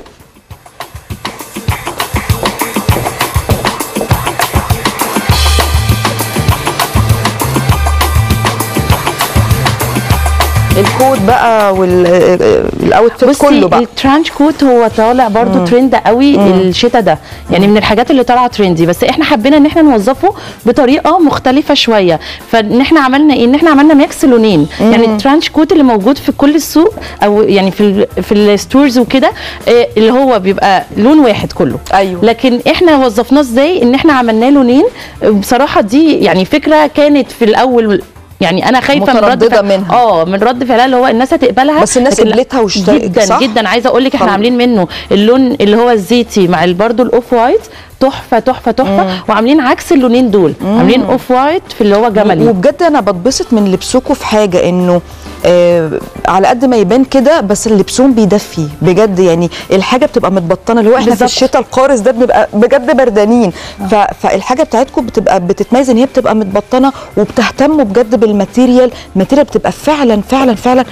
الكود بقى والاوتفيت بصي كله بقى الترانش كوت هو طالع برضو مم. ترند قوي مم. الشتاء ده يعني من الحاجات اللي طالعه ترندي بس احنا حبينا ان احنا نوظفه بطريقه مختلفه شويه فان احنا عملنا ايه ان احنا عملنا ميكس لونين مم. يعني الترانش كوت اللي موجود في كل السوق او يعني في ال في الستورز وكده آه، اللي هو بيبقى لون واحد كله ايوه لكن احنا وظفناه ازاي ان احنا عملناه لونين بصراحه دي يعني فكره كانت في الاول يعني انا خايفه من رد مترددة فعل- منها. اه من رد فعلها اللي هو الناس هتقبلها بس الناس لكن لا، قبلتها واشتركت، جدا صح؟ جدا عايزه اقول لك احنا خلاص. عاملين منه اللون اللي هو الزيتي مع برضه الاوف وايت تحفه تحفه تحفه مم. وعاملين عكس اللونين دول مم. عاملين اوف وايت في اللي هو جملي وبجد انا بتبسط من لبسكم في حاجه انه آه على قد ما يبان كده بس لبسهم بيدفي بجد يعني الحاجه بتبقى متبطنه اللي هو احنا في بالظبط. الشتاء القارس ده بنبقى بجد بردانين ف فالحاجه بتاعتكم بتبقى بتتميز ان هي بتبقى متبطنه وبتهتموا بجد بالماتيريال الماتيريال بتبقى فعلا فعلا فعلا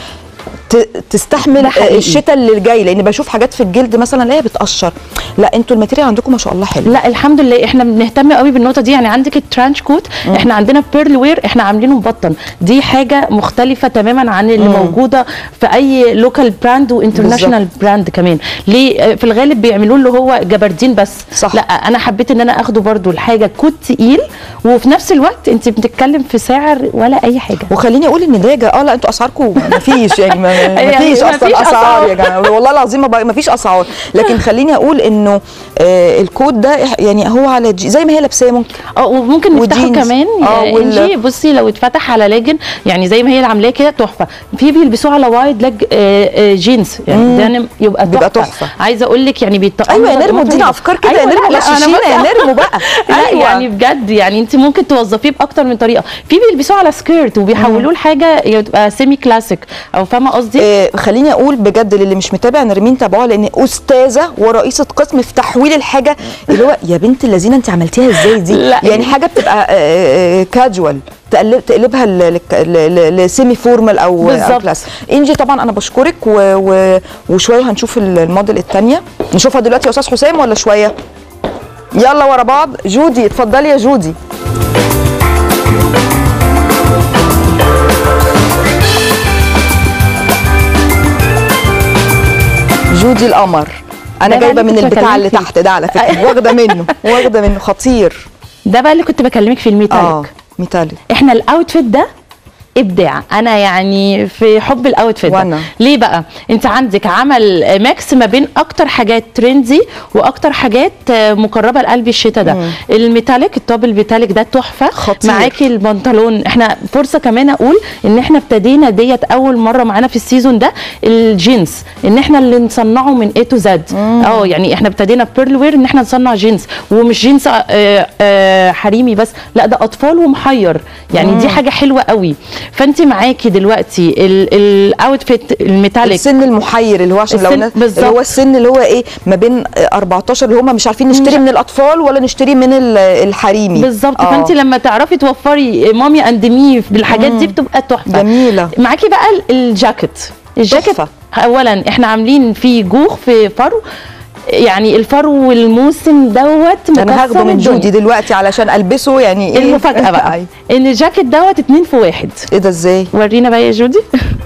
ت- تستحمل ده حقيقي. الشتاء اللي جاي لان بشوف حاجات في الجلد مثلا اللي هي بتقشر لا انتوا الماتيريال عندكم ما شاء الله حلو لا الحمد لله احنا بنهتم قوي بالنقطه دي يعني عندك الترانش كوت مم. احنا عندنا بيرل وير احنا عاملينه مبطن دي حاجه مختلفه تماما عن اللي مم. موجوده في اي لوكال براند وانترناشونال براند كمان ليه آه، في الغالب بيعملوه اللي هو جبردين بس صح. لا انا حبيت ان انا اخده برضو الحاجه كوت تقيل وفي نفس الوقت انت بتتكلم في سعر ولا اي حاجه وخليني اقول ان ده يا جا- اه لا انتوا اسعاركم ما فيش يعني ما يعني فيش ما اصلا فيش اسعار أسعار. يا جماعه والله العظيم ما فيش اسعار لكن خليني اقول انه آه الكود ده إح- يعني هو على جي زي ما هي لابساه ممكن اه وممكن نفتحه وجينز. كمان اه يا وال- انجي بصي لو اتفتح على لاجن يعني زي ما هي اللي عاملاه كده تحفه في بيلبسوه على وايد لاج آه، آه، جينز يعني مم. دينم يبقى تحفه بيبقى تحفة. عايزه اقول لك يعني بيطقموا ايوه يا تطقيمات نرمو ادينا رهيبة. افكار كده يا أيوة، نرمو لا، لا، أنا غششينا يا بس- نرمو بقى لا أيوة. يعني بجد يعني انت ممكن توظفيه باكتر من طريقه في بيلبسوه على سكيرت وبيحولوه لحاجه تبقى سيمي كلاسيك او فاهمه قصدي آه خليني اقول بجد للي مش متابع نرمين تابعوها لان استاذه ورئيسه قسم في تحويل الحاجه اللي هو يا بنت اللذينه انت عملتيها ازاي دي لا. يعني حاجه بتبقى كاجوال تقلب تقلبها ل- ل- ل- لسيمي فورمال او او بالظبط. كلاس انجي طبعا انا بشكرك و... و... وشويه هنشوف ال- الموديل الثانيه نشوفها دلوقتي يا استاذ حسام ولا شويه يلا ورا بعض جودي اتفضلي يا جودي جودي القمر انا ده بقى جايبه اللي من كنت البتاع اللي بكلمك فيه. تحت ده على فكره واخده منه واخده منه خطير ده بقى اللي كنت بكلمك في الميتاليك اه ميتاليك احنا الاوتفيت ده ابداع انا يعني في حب الاوتفيت ده وأنا. ليه بقى انت عندك عمل ميكس ما بين اكتر حاجات ترندي واكتر حاجات آه، مقربه لقلب الشتاء ده مم. الميتاليك التوب الميتاليك ده تحفه خطير. معاكي البنطلون احنا فرصه كمان اقول ان احنا ابتدينا ديت اول مره معانا في السيزون ده الجينز ان احنا اللي نصنعه من اي تو زد اه يعني احنا ابتدينا بيرل وير ان احنا نصنع جينز ومش جينز آه، آه، حريمي بس لا ده اطفال ومحير يعني دي مم. حاجه حلوه قوي فانت معاكي دلوقتي اال- الاوتفيت الميتاليك السن المحير اللي هو عشان لو السن- الناس- بالظبط. اللي هو السن اللي هو ايه ما بين آه، 14 اللي هم مش عارفين نشتري من الاطفال ولا نشتري من ال- الحريمي بالظبط آه. فانت لما تعرفي توفري مامي اند مي بالحاجات دي مم. بتبقى تحفه جميله معاكي بقى ال- الجاكيت الجاكيت تحفة. اولا احنا عاملين فيه جوخ في فرو يعني الفرو والموسم دوت انا هاخده مكسر من الدنيا. جودي دلوقتي علشان البسه يعني ايه المفاجاه بقى أيوة. ان الجاكيت دوت اتنين في واحد ايه ده ازاي ورينا بقى يا جودي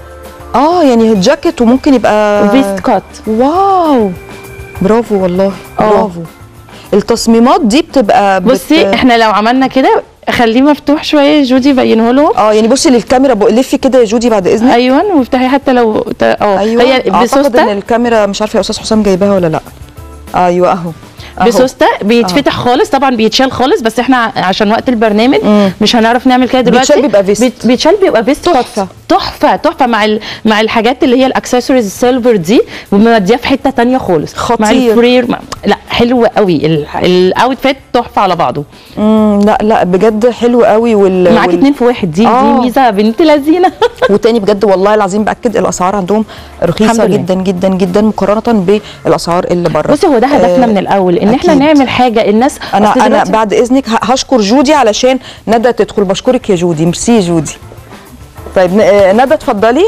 اه يعني جاكيت وممكن يبقى فيست كات واو برافو والله آه. برافو التصميمات دي بتبقى بت... بصي احنا لو عملنا كده خليه مفتوح شويه يا جودي بينه لهم اه يعني بصي للكاميرا بق- لفي كده يا جودي بعد اذنك ايوه وافتحي حتى لو ت- اه ايوه هي اعتقد ان بسوسته الكاميرا مش عارفه يا استاذ حسام جايباها ولا لا ايوه اهو أهو. بسوسته بيتفتح خالص طبعا بيتشال خالص بس احنا عشان وقت البرنامج مم. مش هنعرف نعمل كده دلوقتي بيتشال بيبقى فيست. بيت- بيتشال بيبقى فيست تحفة. تحفه تحفه مع ال... مع الحاجات اللي هي الاكسسوارز السيلفر دي وموديها في حته تانية خالص مع خطير. الفرير مع... لا حلو قوي ال- الاوتفيت تحفه على بعضه امم لا لا بجد حلو قوي وال معاكي وال- اتنين في واحد دي آه. دي ميزه بنت لذينه وتاني بجد والله العظيم باكد الاسعار عندهم رخيصه الحمد لله. جدا جدا جدا مقارنه بالاسعار اللي بره بصي هو ده هدفنا آه، من الاول ان احنا أكيد. نعمل حاجه الناس انا أصل انا دلوقتي- بعد اذنك ه- هشكر جودي علشان ندى تدخل بشكرك يا جودي ميرسي يا جودي طيب ن- آه، ندى اتفضلي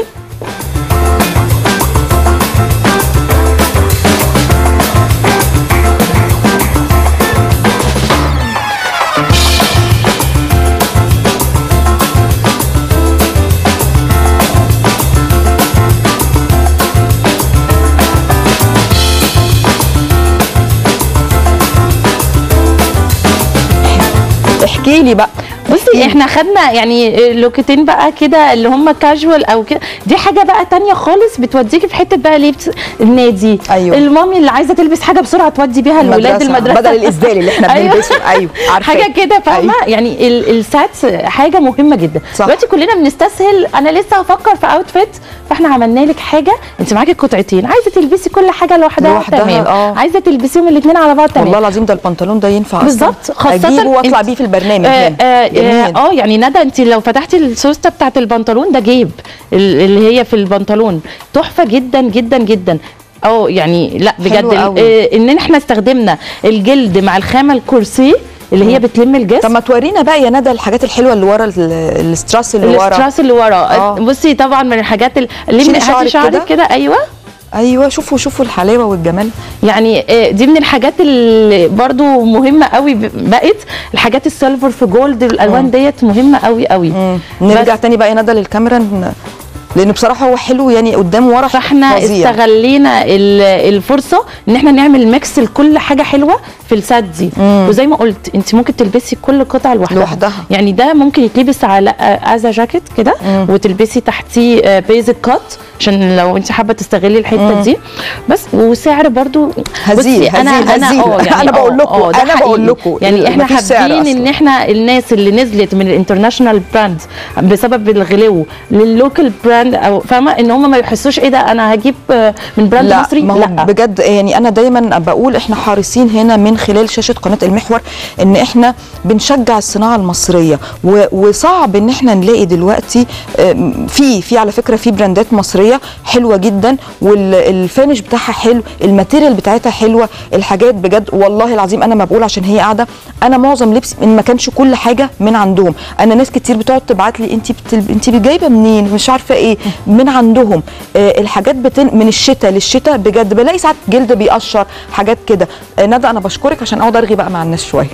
احكي لي بقى بصي احنا خدنا يعني لوكتين بقى كده اللي هم كاجوال او كده دي حاجه بقى تانية خالص بتوديكي في حته بقى لبس النادي أيوة. المامي اللي عايزه تلبس حاجه بسرعه تودي بيها الولاد المدرسة، المدرسه بدل الإسدال اللي إحنا بنلبسه. أيوة، عارفاه. حاجه كده فاهمه يعني ال- الساتس حاجه مهمه جدا صح. دلوقتي كلنا بنستسهل انا لسه هفكر في اوتفيت فاحنا عملنا لك حاجه انت معاكي قطعتين عايزه تلبسي كل حاجه لوحدها, لوحدها، تمام آه. عايزه تلبسيهم الاثنين على بعض تمام والله العظيم ده البنطلون ده ينفع أصلاً. بالظبط خاصة اجيبه واطلع انت- بيه في البرنامج آه هنا. آه جميل. آه, اه يعني ندى انت لو فتحتي السوسته بتاعت البنطلون ده جيب ال- اللي هي في البنطلون تحفه جدا جدا جدا اه يعني لا بجد حلو ال- قوي. آه ان احنا استخدمنا الجلد مع الخامه الكرسي اللي هي بتلم الجسم طب ما تورينا بقى يا ندى الحاجات الحلوه اللي ورا ال- الاستراس اللي ورا الاستراس اللي ورا آه. بصي طبعا من الحاجات اللي شيلي هاتي شعرك شعرك كده. كده ايوه ايوه شوفوا شوفوا الحلاوه والجمال يعني آه، دي من الحاجات اللي برضو مهمه قوي ب- بقت الحاجات السيلفر في جولد الالوان ديت مهمه قوي قوي نرجع تاني بقى يا ندى للكاميرا ن- لانه بصراحه هو حلو يعني قدام ورا فاحنا فظيع. استغلينا ال- الفرصه ان احنا نعمل ميكس لكل حاجه حلوه في السات دي وزي ما قلت انت ممكن تلبسي كل قطعه لوحدها لوحدها. يعني ده ممكن يتلبس على ازا جاكيت كده وتلبسي تحتيه بيزك كات عشان لو انت حابه تستغلي الحته مم. دي بس وسعر برضو هزيل، بصي انا هزيل، انا هزيل. اه يعني أنا بقول آه، لكم، آه، ده أنا بقول حقيقي. لكم. يعني احنا مفيش سعر حابين ان أصلاً. احنا الناس اللي نزلت من الانترناشونال براند بسبب الغلو لللوكال براند او فاهمه ان هم ما يحسوش ايه ده انا هجيب آه، من براند لا مصري ما هو لا بجد يعني انا دايما بقول احنا حريصين هنا من خلال شاشه قناه المحور ان احنا بنشجع الصناعه المصريه و- وصعب ان احنا نلاقي دلوقتي آم، في في على فكره في براندات مصريه حلوه جدا والفينش بتاعها حلو الماتيريال بتاعتها حلوه الحاجات بجد والله العظيم انا ما بقول عشان هي قاعده انا معظم لبسي ان ما كانش كل حاجه من عندهم انا ناس كتير بتقعد تبعت لي انت بتل... انت جايبه منين مش عارفه ايه من عندهم آه الحاجات بتن... من الشتاء للشتاء بجد بلاقي ساعات جلد بيقشر حاجات كده آه ندى انا بشكرك عشان اقعد ارغي بقى مع الناس شويه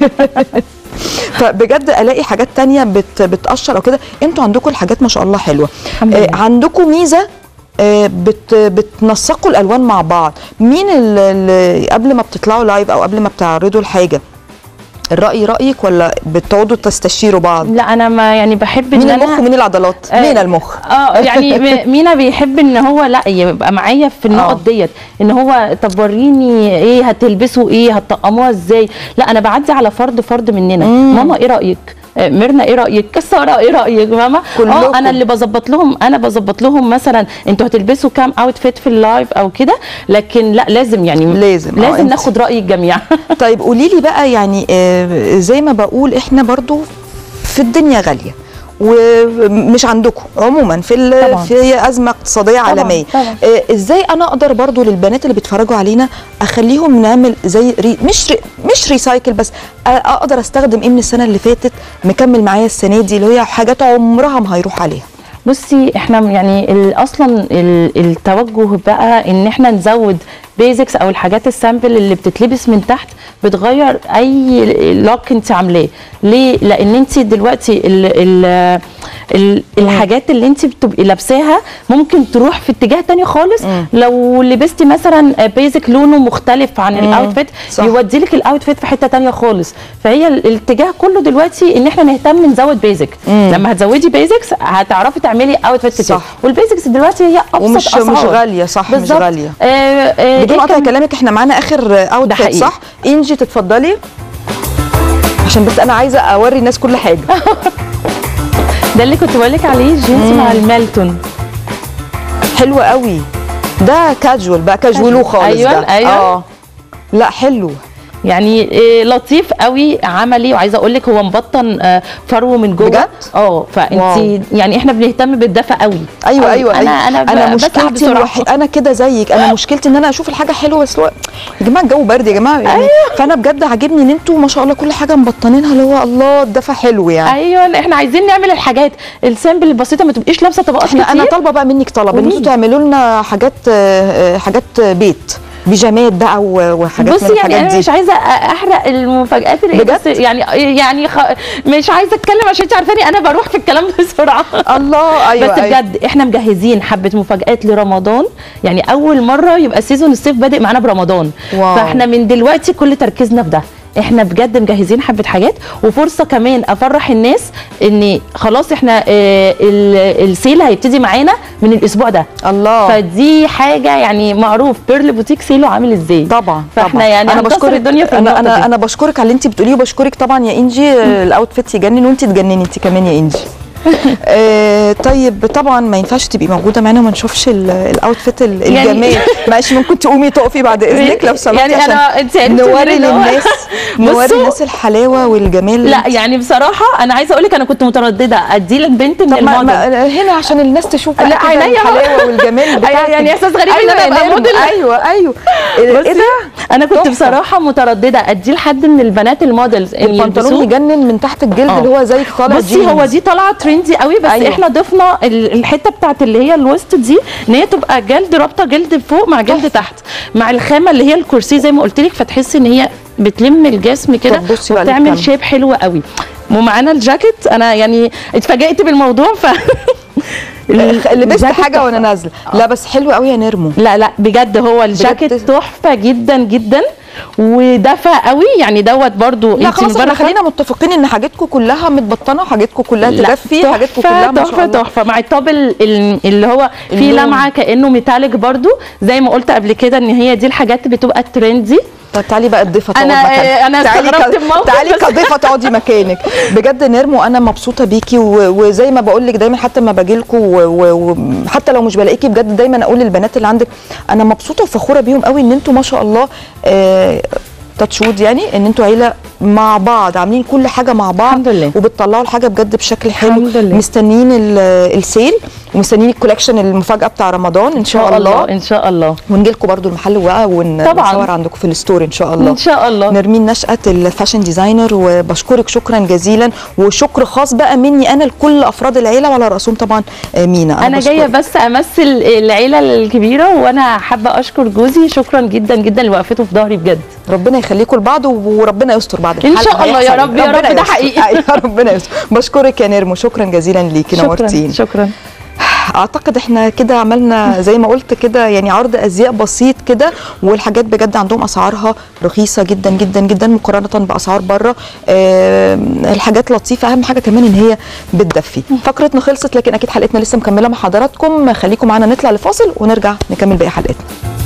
فبجد الاقي حاجات تانية بت بتقشر او كده انتوا عندكم الحاجات ما شاء الله حلوه آه عندكم ميزه آه، بت بتنسقوا الالوان مع بعض مين اللي قبل ما بتطلعوا لايف او قبل ما بتعرضوا الحاجه الراي رايك ولا بتقعدوا تستشيروا بعض لا انا ما يعني بحب مين ان المخ انا ومين العضلات آه، مين المخ اه يعني م- مينا بيحب ان هو لا يبقى معايا في النقط ديت ان هو طب وريني ايه هتلبسوا ايه هتطقموها ازاي لا انا بعدي على فرد فرد مننا ماما ايه رايك آه، ميرنا ايه رايك ساره ايه رايك ماما كلكم. اه انا اللي بظبط لهم انا بظبط لهم مثلا انتوا هتلبسوا كام اوتفيت في اللايف او كده لكن لا لازم يعني لازم آه، لازم أنت- ناخد راي الجميع طيب قولي لي بقى يعني آه، زي ما بقول احنا برضو في الدنيا غاليه ومش عندكم عموما في ال- طبعاً. في ازمه اقتصاديه عالميه طبعاً. آه، ازاي انا اقدر برضو للبنات اللي بيتفرجوا علينا اخليهم نعمل زي ري مش ري مش ريسايكل بس آه، اقدر استخدم ايه من السنه اللي فاتت مكمل معايا السنه دي اللي هي حاجات عمرها ما هيروح عليها بصي احنا يعني ال- اصلا ال- التوجه بقى ان احنا نزود بيزكس او الحاجات السامبل اللي بتتلبس من تحت بتغير اي لوك انت عاملاه ليه لان انت دلوقتي ال ال ال الحاجات اللي انت بتبقي لابساها ممكن تروح في اتجاه تاني خالص لو لبستي مثلا بيزك لونه مختلف عن مم. الاوتفيت صح. يودي لك الاوتفيت في حته تانية خالص فهي ال- الاتجاه كله دلوقتي ان احنا نهتم نزود بيزك مم. لما هتزودي بيزكس هتعرفي تعملي اوتفيت كتير صح. والبيزكس دلوقتي هي ابسط ومش اسعار مش غاليه صح مش بالظبط. غاليه آه آه بدون إيه قطع كم- كلامك احنا معانا اخر اوتفيت حقيقي. صح انجي تتفضلي عشان بس انا عايزه اوري الناس كل حاجه ده اللي كنت بقول لك عليه الجينز مم. مع الميلتون حلو قوي ده كاجوال بقى كاجوالو خالص أيوة، ده أيوة. اه لا حلو يعني إيه لطيف قوي عملي وعايزه اقول لك هو مبطن آه، فرو من جوه بجد؟ اه واو. فانت يعني احنا بنهتم بالدفى قوي ايوه قوي. ايوه انا أيوة. انا انا ب- بسعى مشكلتي بسرعة. الوحيد انا كده زيك انا مشكلتي ان انا اشوف الحاجه حلوه بس هو يا جماعه الجو برد يا جماعه يعني فانا بجد عاجبني ان انتوا ما شاء الله كل حاجه مبطنينها اللي هو الله الدفى حلو يعني ايوه احنا عايزين نعمل الحاجات السامبل البسيطه ما تبقيش لابسه طبقات احنا كتير انا طالبه بقى منك طلب ان انتوا قوليلي. تعملوا لنا حاجات آه، آه، حاجات بيت بيجامات بقى و- وحاجات بصي من يعني الحاجات انا دي مش عايزه احرق المفاجات اللي بجد؟ بس يعني يعني خ... مش عايزه اتكلم عشان انت عارفاني انا بروح في الكلام بسرعه الله ايوه بس أيوة. بجد احنا مجهزين حبه مفاجات لرمضان يعني اول مره يبقى سيزون الصيف بادئ معانا برمضان واو. فاحنا من دلوقتي كل تركيزنا في ده احنا بجد مجهزين حبه حاجات وفرصه كمان افرح الناس ان خلاص احنا آه، ال- السيل هيبتدي معانا من الاسبوع ده الله فدي حاجه يعني معروف بيرل بوتيك سيله عامل ازاي طبعا فاحنا طبعاً. يعني انا هنكسر بشكرك الدنيا في انا النقطة انا دي. انا بشكرك على اللي انت بتقوليه وبشكرك طبعا يا انجي آه، الاوتفيت يجنن وانت تجنني انت كمان يا انجي آه طيب طبعا ما ينفعش تبقي موجوده معانا وما نشوفش ال- الاوتفيت ال- يعني- الجمال معلش ممكن تقومي تقفي بعد اذنك لو سمحتي يعني عشان أنا- أنت عرفتي نوري منين إن هو- للناس نوري بصوا. للناس الحلاوه والجمال لا يعني بصراحه انا عايزه اقول لك انا كنت متردده ادي لك بنت من طب ما الموديل ما هنا عشان الناس تشوف بقى لا، كده عينيا الحلاوه والجمال بتاعتك يعني إحساس غريب إن أيوة أنا يا أبقى نرمو، موديل. ايوه ايوه ايه بصي، ده انا كنت تحفة. بصراحه متردده اديه لحد من البنات الموديلز اللي البنطلون يلبسوه. يجنن من تحت الجلد آه. اللي هو زي طالع بصي هو جينز. دي طالعه ترندي قوي بس أيوة. أيوة. احنا ضفنا ال- الحته بتاعت اللي هي الوسط دي ان هي تبقى جلد رابطه جلد فوق مع جلد تحت مع الخامه اللي هي الكرسي زي ما قلت لك فتحسي ان هي بتلم الجسم كده طب بصي بقى وبتعمل للكاميرا. شيب حلو قوي ومعانا الجاكيت انا يعني اتفاجئت بالموضوع ف لبست الجاكيت حاجه وانا نازله لا بس حلو قوي يا نرمو لا لا بجد هو الجاكيت تحفه جدا جدا ودفى قوي يعني دوت برضو لا انت خلاص احنا مباركة. خلينا متفقين ان حاجتكم كلها متبطنه وحاجتكم كلها لا، تدفي حاجتكم تحفة، كلها ما شاء تحفه الله تحفه مع الطاب ال- ال- اللي هو فيه اللون. لمعه كانه ميتاليك برضو زي ما قلت قبل كده ان هي دي الحاجات بتبقى ترندي طب تعالي بقى الضيفه تقعد أنا- مكانك أنا تعالي استغربت ك- الموقف تعالي بس. كضيفه تقعدي مكانك بجد نرمو انا مبسوطه بيكي و- وزي ما بقول لك دايما حتى لما باجي لكم وحتى لو مش بلاقيكي بجد دايما اقول للبنات اللي عندك انا مبسوطه وفخوره بيهم قوي ان انتوا ما شاء الله آه تاتشود يعني ان انتوا عيله مع بعض عاملين كل حاجه مع بعض الحمد لله وبتطلعوا الحاجه بجد بشكل حلو الحمد لله. مستنيين ال- السيل ومستنيين الكولكشن المفاجاه بتاع رمضان ان شاء, شاء الله الله، ان شاء الله ونجي لكم برضو المحل بقى ون- طبعاً. ونصور عندكم في الستور ان شاء الله إن شاء الله. نرمين نشأت الفاشن ديزاينر وبشكرك شكرا جزيلا وشكر خاص بقى مني انا لكل افراد العيله وعلى راسهم طبعا آه، مينا انا جايه بشكرك. بس امثل العيله الكبيره وانا حابه اشكر جوزي شكرا جدا جدا لوقفته في ظهري بجد ربنا يخليكم لبعض وربنا يستر بعد إن الحلقة شاء الله يا هيحصل. رب، يا رب، ربنا ده يستر. حقيقي. ايوه ربنا يستر بشكرك يا نرمو شكرا جزيلا ليكي شكراً، نورتيني شكرا اعتقد احنا كده عملنا زي ما قلت كده يعني عرض ازياء بسيط كده والحاجات بجد عندهم اسعارها رخيصه جدا جدا جدا مقارنه باسعار بره آه الحاجات لطيفه اهم حاجه كمان ان هي بتدفي فقرتنا خلصت لكن اكيد حلقتنا لسه مكمله مع حضراتكم خليكم معانا نطلع لفاصل ونرجع نكمل باقي حلقتنا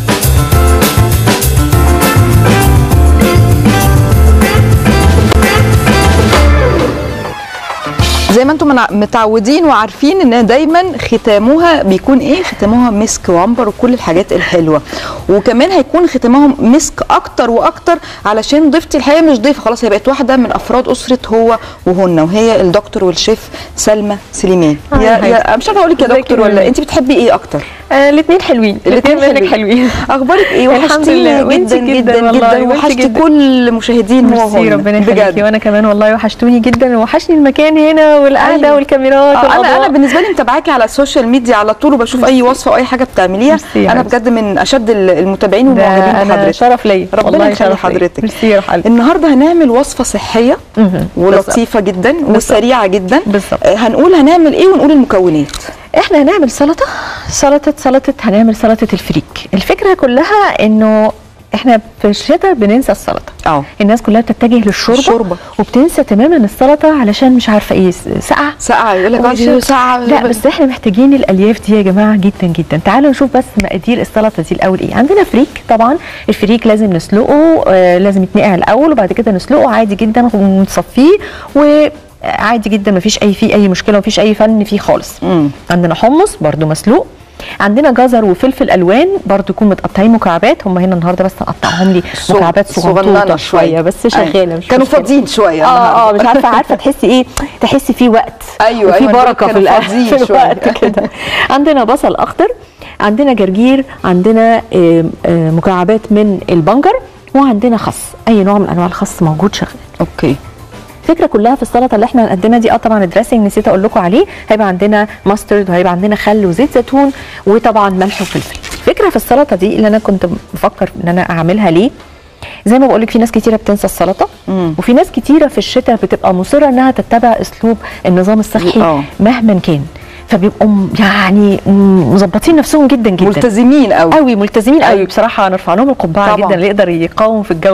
زي ما انتم منا- متعودين وعارفين ان دايما ختامها بيكون ايه ختامها مسك وعنبر وكل الحاجات الحلوه وكمان هيكون ختامهم مسك اكتر واكتر علشان ضيفتي الحقيقه مش ضيفه خلاص هي بقت واحده من افراد اسره هو وهن وهي الدكتور والشيف سلمى سليمان آه، يا, حبيبتي. يا مش عارفه اقول لك يا ازيك دكتور يا ولا مريم؟ انت بتحبي ايه اكتر آه الاثنين حلوين الاثنين منك حلوين اخبارك ايه الحمد وحشتيني لله جدا وانتي جدا والله، جدا وانتي وحشتي جدا. كل مشاهدين هو ميرسي وهن ربنا يخليكي بجد وانا كمان والله وحشتوني جدا وحشني المكان هنا والقعده أيوة. والكاميرات آه، انا والأضواء. انا بالنسبه لي متابعاكي على السوشيال ميديا على طول وبشوف اي وصفه او اي حاجه بتعمليها ميرسي يا انا حبيبتي. بجد من اشد ال- المتابعين ده والمعجبين أنا بحضرتك شرف ليا ربنا والله يخلي شرف ليا. حضرتك ميرسي يا حبيبتي النهارده هنعمل وصفه صحيه ولطيفه جدا وسريعه جدا بالظبط هنقول هنعمل ايه ونقول المكونات احنا هنعمل سلطه سلطه سلطه هنعمل سلطه الفريك الفكره كلها انه احنا في الشتاء بننسى السلطه اه الناس كلها بتتجه للشوربه الشوربة. وبتنسى تماما السلطه علشان مش عارفه ايه ساقعه ساقعه يقول لك وعشان- آه، ساقعه لا بس احنا محتاجين الالياف دي يا جماعه جدا جدا تعالوا نشوف بس مقادير السلطه دي الاول ايه عندنا فريك طبعا الفريك لازم نسلقه آه لازم يتنقع الاول وبعد كده نسلقه عادي جدا ونصفيه و عادي جدا مفيش اي فيه اي مشكله مفيش اي فن فيه خالص مم. عندنا حمص برده مسلوق عندنا جزر وفلفل الوان برضو يكون متقطعين مكعبات هم هنا النهارده بس هقطعهم لي صغ- مكعبات صغننة صغنطوطه شوية. شويه بس أيوة. شغاله مش كانوا مشكلة. فاضيين شوية اه اه النهاردة. مش عارفه عارفه تحسي ايه تحسي في وقت أيوة، وفي أيوة، دول بركه في كانوا الأ- فاضيين في شوية. الوقت كده عندنا بصل اخضر عندنا جرجير عندنا آه، آه، مكعبات من البنجر وعندنا خس اي نوع من انواع الخس موجود شغال اوكي الفكره كلها في السلطه اللي احنا هنقدمها دي اه طبعا الدريسنج نسيت اقول لكم عليه هيبقى عندنا ماسترد وهيبقى عندنا خل وزيت زيتون وطبعا ملح وفلفل الفكره في السلطه دي اللي انا كنت بفكر ان انا اعملها ليه زي ما بقول لك في ناس كتيره بتنسى السلطه وفي ناس كتيره في الشتاء بتبقى مصره انها تتبع اسلوب النظام الصحي آه. مهما كان فبيبقوا م- يعني م- مظبطين نفسهم جدا جدا ملتزمين قوي قوي ملتزمين قوي بصراحه نرفع لهم القبعه طبعاً. جدا اللي يقدر يقاوم في الجو ده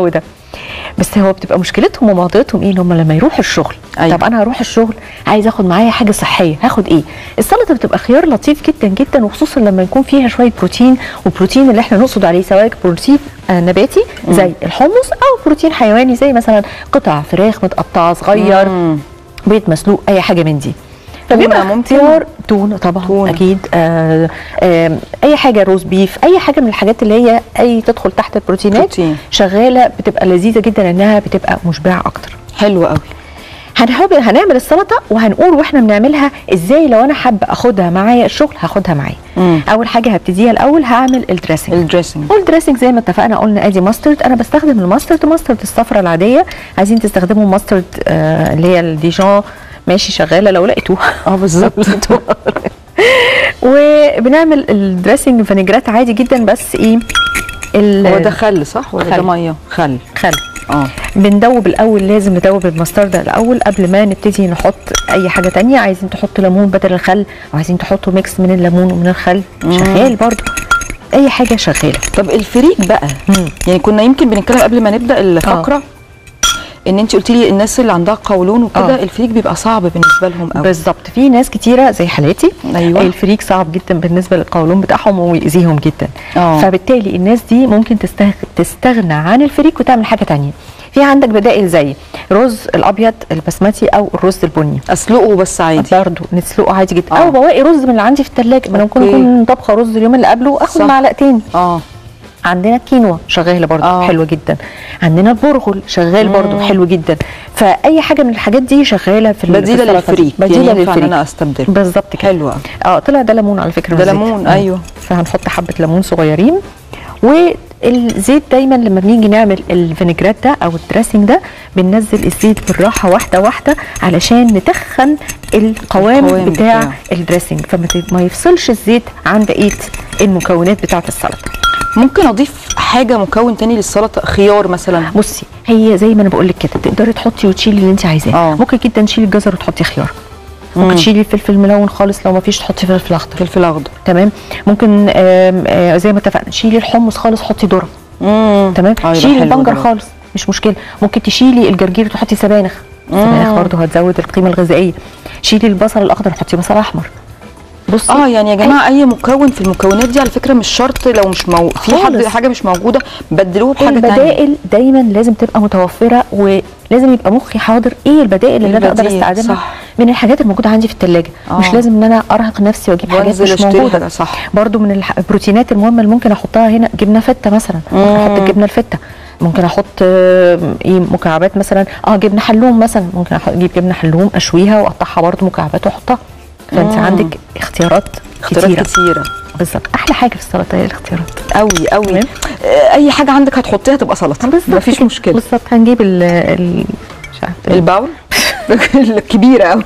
بس هو بتبقى مشكلتهم ومعضلتهم ايه ان هم لما يروحوا الشغل أيوة. طب انا هروح الشغل عايز اخد معايا حاجه صحيه هاخد ايه السلطه بتبقى خيار لطيف جدا جدا وخصوصا لما يكون فيها شويه بروتين وبروتين اللي احنا نقصد عليه سواء بروتين آه، نباتي زي الحمص او بروتين حيواني زي مثلا قطع فراخ متقطعه صغير بيض مسلوق اي حاجه من دي فبيبقى اختيار تونه طبعا تونة. اكيد آه آه اي حاجه روز بيف اي حاجه من الحاجات اللي هي اي تدخل تحت البروتينات بروتين. شغاله بتبقى لذيذه جدا لانها بتبقى مشبعه اكتر حلو قوي هنحب هنعمل السلطه وهنقول واحنا بنعملها ازاي لو انا حابه اخدها معايا الشغل هاخدها معايا مم. اول حاجه هبتديها الاول هعمل الدريسنج الدريسنج والدريسنج زي ما اتفقنا قلنا ادي ماسترد انا بستخدم الماسترد ماسترد الصفرة العاديه عايزين تستخدموا ماسترد آه اللي هي الديجون ماشي شغاله لو لقيتوها اه بالظبط وبنعمل الدريسنج فينيجرات عادي جدا بس ايه ال- هو ده خل صح ولا ده خل. ميه خل خل اه بندوب الاول لازم ندوب المستردة الاول قبل ما نبتدي نحط اي حاجه تانية عايزين تحطوا ليمون بدل الخل او عايزين تحطوا ميكس من الليمون ومن الخل شغال برضو اي حاجه شغاله طب الفريك بقى يعني كنا يمكن بنتكلم قبل ما نبدا الفقره ان انت قلتي لي الناس اللي عندها قولون وكده آه. الفريك بيبقى صعب بالنسبه لهم قوي بالظبط في ناس كتيره زي حالاتي أيوة. الفريك صعب جدا بالنسبه للقولون بتاعهم ويأذيهم جدا آه. فبالتالي الناس دي ممكن تستغ... تستغنى عن الفريك وتعمل حاجه تانية في عندك بدائل زي رز الابيض البسمتي او الرز البني اسلقه بس عادي برضه نسلقه عادي جدا او بواقي رز من اللي عندي في الثلاجه ما انا ممكن أوكي. اكون طبخه رز اليوم اللي قبله اخد صح. معلقتين اه عندنا كينوا شغاله برضه آه. حلوه جدا عندنا البرغل شغال برضه حلو جدا فاي حاجه من الحاجات دي شغاله في ال- في بديله السلطة دي. للفريك بديله يعني ينفع ان للفريك انا استبدله بالظبط كده حلو قوي اه طلع ده ليمون على فكره ده من الزيت. ليمون، مم. أيوه. فهنحط حبه ليمون صغيرين والزيت دايما لما بنيجي نعمل الفينيجرات ده او الدريسنج ده بننزل الزيت بالراحه واحده واحده علشان نتخن القوام, القوام بتاع, بتاعه. الدريسنج فما ت- ما يفصلش الزيت عن بقيه المكونات بتاعه السلطه ممكن اضيف حاجه مكون تاني للسلطه خيار مثلا بصي هي زي ما انا بقول لك كده تقدري تحطي وتشيلي اللي انت عايزاه آه. ممكن جدا تشيلي الجزر وتحطي خيار ممكن مم. تشيلي الفلفل الملون خالص لو ما فيش تحطي فلفل اخضر فلفل اخضر تمام ممكن آم، آه زي ما اتفقنا شيلي الحمص خالص حطي ذره امم تمام أيوة، شيلي حلو البنجر ده. خالص مش مشكله ممكن تشيلي الجرجير وتحطي سبانخ السبانخ برضه هتزود القيمه الغذائيه شيلي البصل الاخضر وحطي بصل احمر بصي اه يعني يا جماعه اي مكون في المكونات دي على فكره مش شرط لو مش مو... في حد خالص. حاجه مش موجوده بدلوه بحاجه تانية البدائل دايما لازم تبقى متوفره ولازم يبقى مخي حاضر ايه البدائل اللي انا اقدر البديل، استخدمها صح. من الحاجات الموجوده عندي في الثلاجه آه. مش لازم ان انا ارهق نفسي واجيب حاجات وانزل مش اشتري موجوده حاجه صح برضو من الح- البروتينات المهمه اللي ممكن احطها هنا جبنه فته مثلا ممكن احط الجبنه الفته ممكن احط آه، ايه مكعبات مثلا اه جبنه حلوم مثلا ممكن أح- اجيب جبنه حلوم اشويها واقطعها برضو مكعبات واحطها فانت مم. عندك اختيارات اختيارات كتيره كتيره بالظبط احلى حاجه في السلطه هي الاختيارات قوي قوي آه، اي حاجه عندك هتحطيها تبقى سلطه بالظبط مفيش كده. مشكله بالظبط هنجيب ال ال مش عارفه الباول الكبيره قوي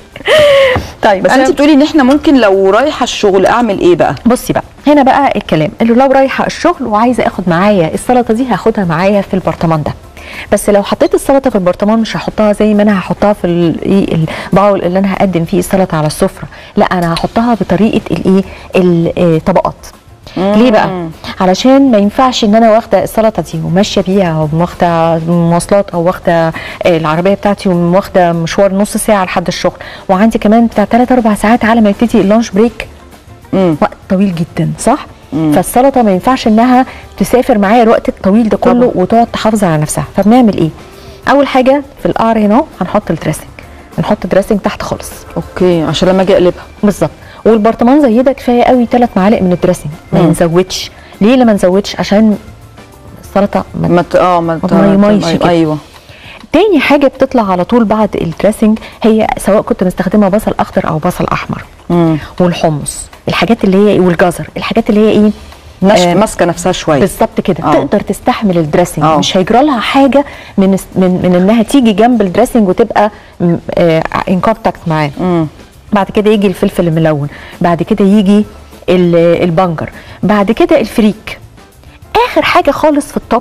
طيب بس أنا- انت بتقولي ان احنا ممكن لو رايحه الشغل اعمل ايه بقى بصي بقى هنا بقى الكلام اللي لو رايحه الشغل وعايزه اخد معايا السلطه دي هاخدها معايا في البرطمان ده بس لو حطيت السلطه في البرطمان مش هحطها زي ما انا هحطها في ال- إيه الباول اللي انا هقدم فيه السلطه على السفره لا انا هحطها بطريقه الايه الطبقات ليه بقى؟ علشان ما ينفعش ان انا واخده السلطه دي وماشيه بيها واخده مواصلات او واخده العربيه بتاعتي واخده مشوار نص ساعه لحد الشغل وعندي كمان بتاع 3 4 ساعات على ما يبتدي اللانش بريك وقت طويل جدا صح؟ فالسلطه ما ينفعش انها تسافر معايا الوقت الطويل ده كله طبعا. وتقعد تحافظ على نفسها فبنعمل ايه؟ اول حاجه في القعر هنا أهو هنحط الدريسنج نحط دريسنج تحت خالص اوكي عشان لما اجي اقلبها بالظبط والبرطمان زي ده كفايه قوي ثلاث معالق من الدريسنج ما مم. نزودش ليه لما نزودش عشان السلطه ما ما ت- اه ما ت- ما يميش أيوة, كده. ايوه تاني حاجه بتطلع على طول بعد الدريسنج هي سواء كنت مستخدمه بصل اخضر او بصل احمر مم. والحمص الحاجات اللي هي والجزر الحاجات اللي هي ايه نش... آه، ماسكه نفسها شويه بالظبط كده آه. تقدر تستحمل الدريسنج آه. مش هيجرى لها حاجه من من من انها تيجي جنب الدريسنج وتبقى ان كونتاكت معاه مم. بعد كده يجي الفلفل الملون بعد كده يجي ال- البنجر بعد كده الفريك اخر حاجه خالص في الطب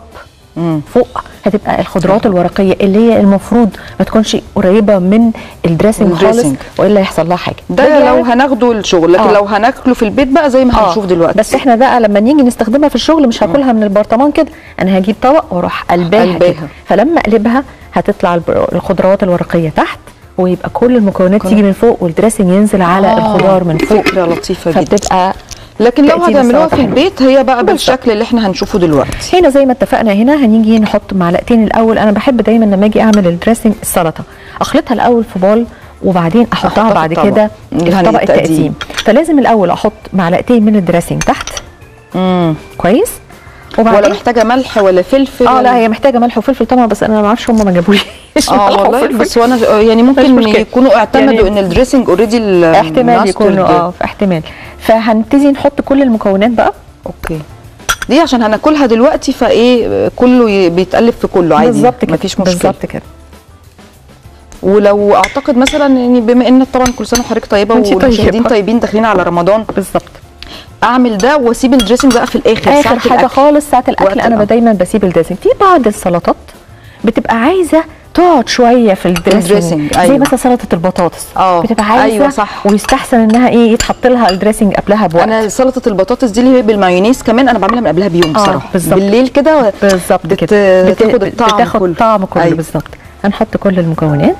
فوق هتبقى الخضروات الورقيه اللي هي المفروض ما تكونش قريبه من الدريسنج خالص الدريسنج. والا يحصل لها حاجه ده لو بيعمل- هناخده الشغل لكن آه. لو هناكله في البيت بقى زي ما آه. هنشوف دلوقتي بس احنا بقى لما نيجي نستخدمها في الشغل مش هاكلها من البرطمان كده انا هجيب طبق واروح قلباها قلباها. كده. فلما اقلبها هتطلع الب- الخضروات الورقيه تحت ويبقى كل المكونات كل- تيجي من فوق والدريسنج ينزل على آه، الخضار من فوق فكرة لطيفة جدا فبتبقى لكن لو تقديم هتعملوها السلطة في حلو. البيت هي بقى بالشكل اللي احنا هنشوفه دلوقتي هنا زي ما اتفقنا هنا هنيجي نحط معلقتين الاول انا بحب دايما لما اجي اعمل الدريسنج السلطه اخلطها الاول في بول وبعدين احطها أحطها في بعد الطبق. كده اللي في هن- طبق التقديم. التقديم فلازم الاول احط معلقتين من الدريسنج تحت امم كويس ولا محتاجه ملح ولا فلفل اه لا ولا- هي محتاجه ملح وفلفل طبعا بس انا ما اعرفش هم ما جابوليش اه ملح والله وفلفل. بس وانا يعني ممكن مش مشكلة. يكونوا اعتمدوا يعني ان الدريسنج اوريدي احتمال يكونوا اه احتمال فهنبتدي نحط كل المكونات بقى اوكي دي عشان هناكلها دلوقتي فايه كله ي- بيتقلب في كله عادي بالظبط كده مفيش مشكله بالظبط كده ولو اعتقد مثلا يعني بما ان طبعا كل سنه وحضرتك طيبه وانتي والمشاهدين طيبة. طيبين داخلين على رمضان بالظبط اعمل ده واسيب الدريسنج بقى في الاخر اخر ساعة حاجه الأكل. خالص ساعه الاكل وقت انا الأكل. دايما بسيب الدريسنج في بعض السلطات بتبقى عايزه تقعد شويه في الدريسنج الدريسنج، زي أيوة. مثلا سلطه البطاطس اه بتبقى عايزه ايوه صح ويستحسن انها ايه يتحط لها الدريسنج قبلها بوقت انا سلطه البطاطس دي اللي هي بالمايونيز كمان انا بعملها من قبلها بيوم آه، بصراحه بالظبط. بالليل كده بالظبط بت... كده بت- تاخد الطعم بتاخد كله طعم كله أيوة. بالظبط هنحط كل المكونات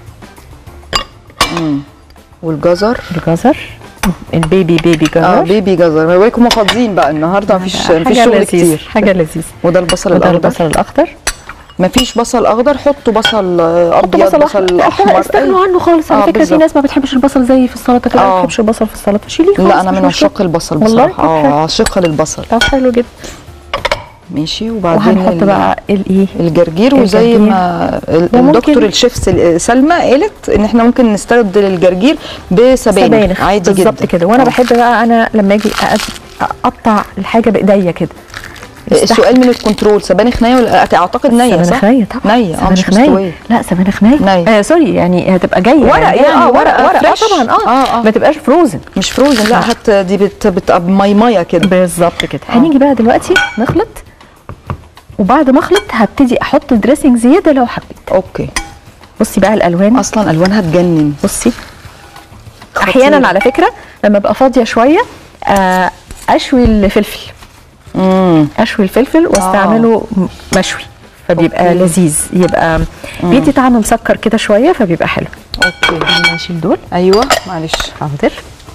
مم. والجزر الجزر البيبي بيبي جزر اه بيبي جزر ما بالكم فاضيين بقى النهارده مفيش مفيش حاجة شغل لذيذ، كتير حاجه لذيذه وده البصل وده الاخضر البصل الاخضر مفيش بصل اخضر حطوا بصل آه، حطوا ابيض بصل بصل احمر احمر استغنوا عنه خالص على آه، فكره في بالظبط. ناس ما بتحبش البصل زي في السلطه كده ما آه. بتحبش البصل في السلطه شيليه خالص لا انا مش من مشكلة. عشاق البصل والله؟ بصراحه طب حلو. اه عاشقه للبصل طب حلو جدا ماشي وبعدين وهنحط ال- بقى الايه الجرجير وزي الجرجير. ما ال- وممكن- الدكتور الشيف سل- سلمى قالت ان احنا ممكن نستبدل الجرجير بسبانخ سبانخ عادي بالظبط جدا كده وانا آه. بحب بقى انا لما اجي أقط- اقطع الحاجه بايديا كده السؤال من الكنترول سبانخ نيه ولا اعتقد نيه صح؟ سبانخ نيه طبعا نيه اه مش سبانخ نية. مستويه لا سبانخ نيه نية. آه سوري يعني هتبقى جايه ورق يعني, يعني اه ورقة ورق ورق اه فريش. طبعا اه, آه، آه. ما تبقاش فروزن مش فروزن لا حتى دي بت بتبقى بميميه كده بالظبط كده هنيجي بقى دلوقتي نخلط وبعد ما اخلط هبتدي احط دريسنج زياده لو حبيت اوكي بصي بقى الالوان اصلا الوانها تجنن بصي خطير. احيانا على فكره لما ابقى فاضيه شويه آه، اشوي الفلفل امم اشوي الفلفل واستعمله م- مشوي فبيبقى أوكي. لذيذ يبقى بيدي طعم مسكر كده شويه فبيبقى حلو اوكي نشيل دول ايوه معلش حاضر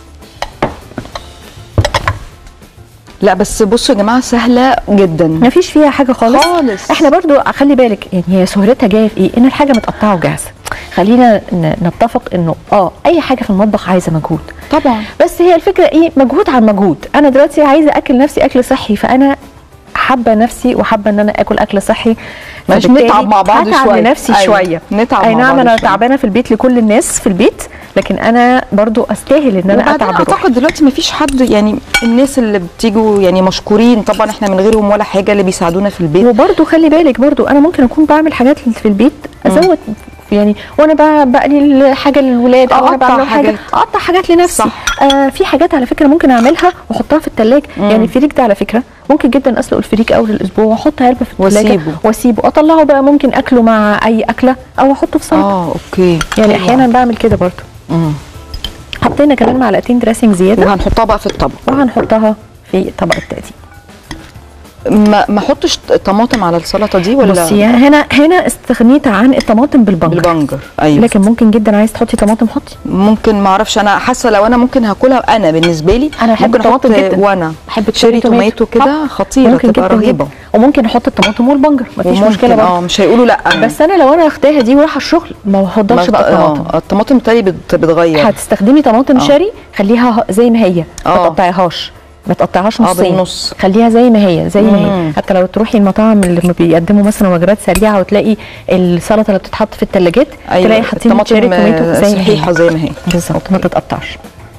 لا بس بصوا يا جماعه سهله جدا ما فيش فيها حاجه خالص خالص. احنا برضو خلي بالك يعني هي سهولتها جايه في ايه ان الحاجه متقطعه وجاهزه خلينا ن- نتفق انه اه اي حاجه في المطبخ عايزه مجهود طبعا بس هي الفكره ايه مجهود عن مجهود انا دلوقتي عايزه اكل نفسي اكل صحي فانا حابه نفسي وحابه ان انا اكل اكل صحي مش فبالتالي نتعب مع بعض هتعب شوية. لنفسي أيوة. شويه نتعب اي مع نعم بعض انا شوية. تعبانه في البيت لكل الناس في البيت لكن انا برضو استاهل ان انا وبعدين اتعب بروحي اعتقد دلوقتي ما فيش حد يعني الناس اللي بتيجوا يعني مشكورين طبعا احنا من غيرهم ولا حاجه اللي بيساعدونا في البيت وبرضو خلي بالك برضو انا ممكن اكون بعمل حاجات في البيت ازود يعني وانا ب- بقلي الحاجه للولاد او انا أقطع بعمل حاجه حاجات. اقطع حاجات لنفسي صح. آه في حاجات على فكره ممكن اعملها واحطها في الثلاجه يعني الفريك ده على فكره ممكن جدا اسلق الفريك اول الاسبوع واحط علبه في الثلاجه وأسيبه. واسيبه اطلعه بقى ممكن اكله مع اي اكله او احطه في سلطه اه اوكي يعني طبعاً. احيانا بعمل كده برضو مم. حطينا كمان معلقتين دريسنج زياده وهنحطها بقى في الطبق وهنحطها في طبق التقديم ما ما احطش طماطم على السلطه دي ولا بصي هنا هنا استغنيت عن الطماطم بالبنجر بالبنجر ايوه لكن ممكن جدا عايز تحطي طماطم حطي ممكن ما اعرفش انا حاسه لو انا ممكن هاكلها انا بالنسبه لي انا بحب ممكن احط الطماطم جدا وانا بحب شيري توماتو كده طبعاً. خطيره ممكن تبقى جدا رهيبه جدا. وممكن نحط الطماطم والبنجر مفيش وممكن مشكله برضه اه مش هيقولوا لا بس انا لو انا واخداها دي ورايحه الشغل ما بفضلش بقى الطماطم آه، الطماطم بتاعي بت- بتغير هتستخدمي طماطم آه. شاري خليها زي ما هي ما آه. تقطعيهاش ما تقطعيهاش آه، نصين بالنص. خليها زي ما هي زي ما هي مم. حتى لو تروحي المطاعم اللي ما بيقدموا مثلا وجبات سريعه وتلاقي السلطه اللي بتتحط في الثلاجات أيوة، تلاقي حاطين الطماطم، شيري توماتو آه، زي ما هي صحيحة زي ما هي. بالظبط ما تتقطعش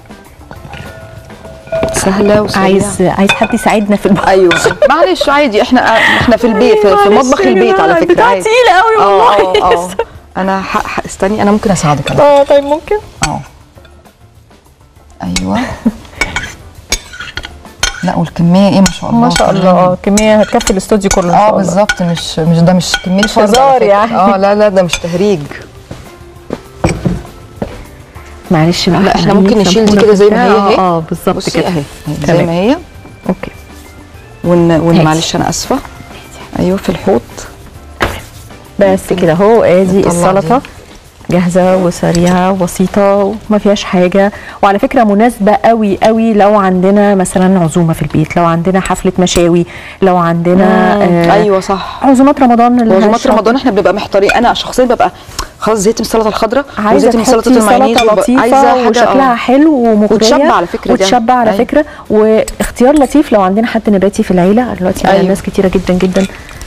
سهله وسريعه عايز عايز حد يساعدنا في المطبخ ايوه معلش عادي احنا احنا في البيت في, في معلش مطبخ يا البيت جماعة، على فكره البتاع عادي. تقيلة قوي آه، والله. اه اه انا ح- ح- استني انا ممكن اساعدك أنا. اه طيب ممكن اه ايوه لا والكميه ايه ما شاء الله ما شاء الله اه كميه هتكفي الاستوديو كله ان شاء اه الله بالظبط مش مش ده مش كميه مش شرب على هزار فكرة. يعني. اه لا لا ده مش تهريج معلش بقى لا احنا خليني ممكن نشيل دي سامحونا كده زي ما هي اه اهي اه بالظبط بصي كده اهي زي تمام. ما هي اوكي ون, ون هاتي. معلش انا اسفه ايوه في الحوض بس كده اهو ادي نطلع السلطه جاهزه وسريعه وبسيطه وما فيهاش حاجه وعلى فكره مناسبه قوي قوي لو عندنا مثلا عزومه في البيت لو عندنا حفله مشاوي لو عندنا مم. ايوه صح عزومات رمضان اللي عزومات هنشرب. رمضان احنا بنبقى محتارين انا شخصيا ببقى خلاص زهقت من السلطه الخضراء عايزه وزهقت من سلطه تحطي المايونيز سلطه وب- لطيفه عايزه حاجه وشكلها آه. حلو ومغريه وتشبع على فكره دي. وتشبع على أيوة. فكره واختيار لطيف لو عندنا حد نباتي في العيله دلوقتي معانا أيوة. ناس كتيره جدا جدا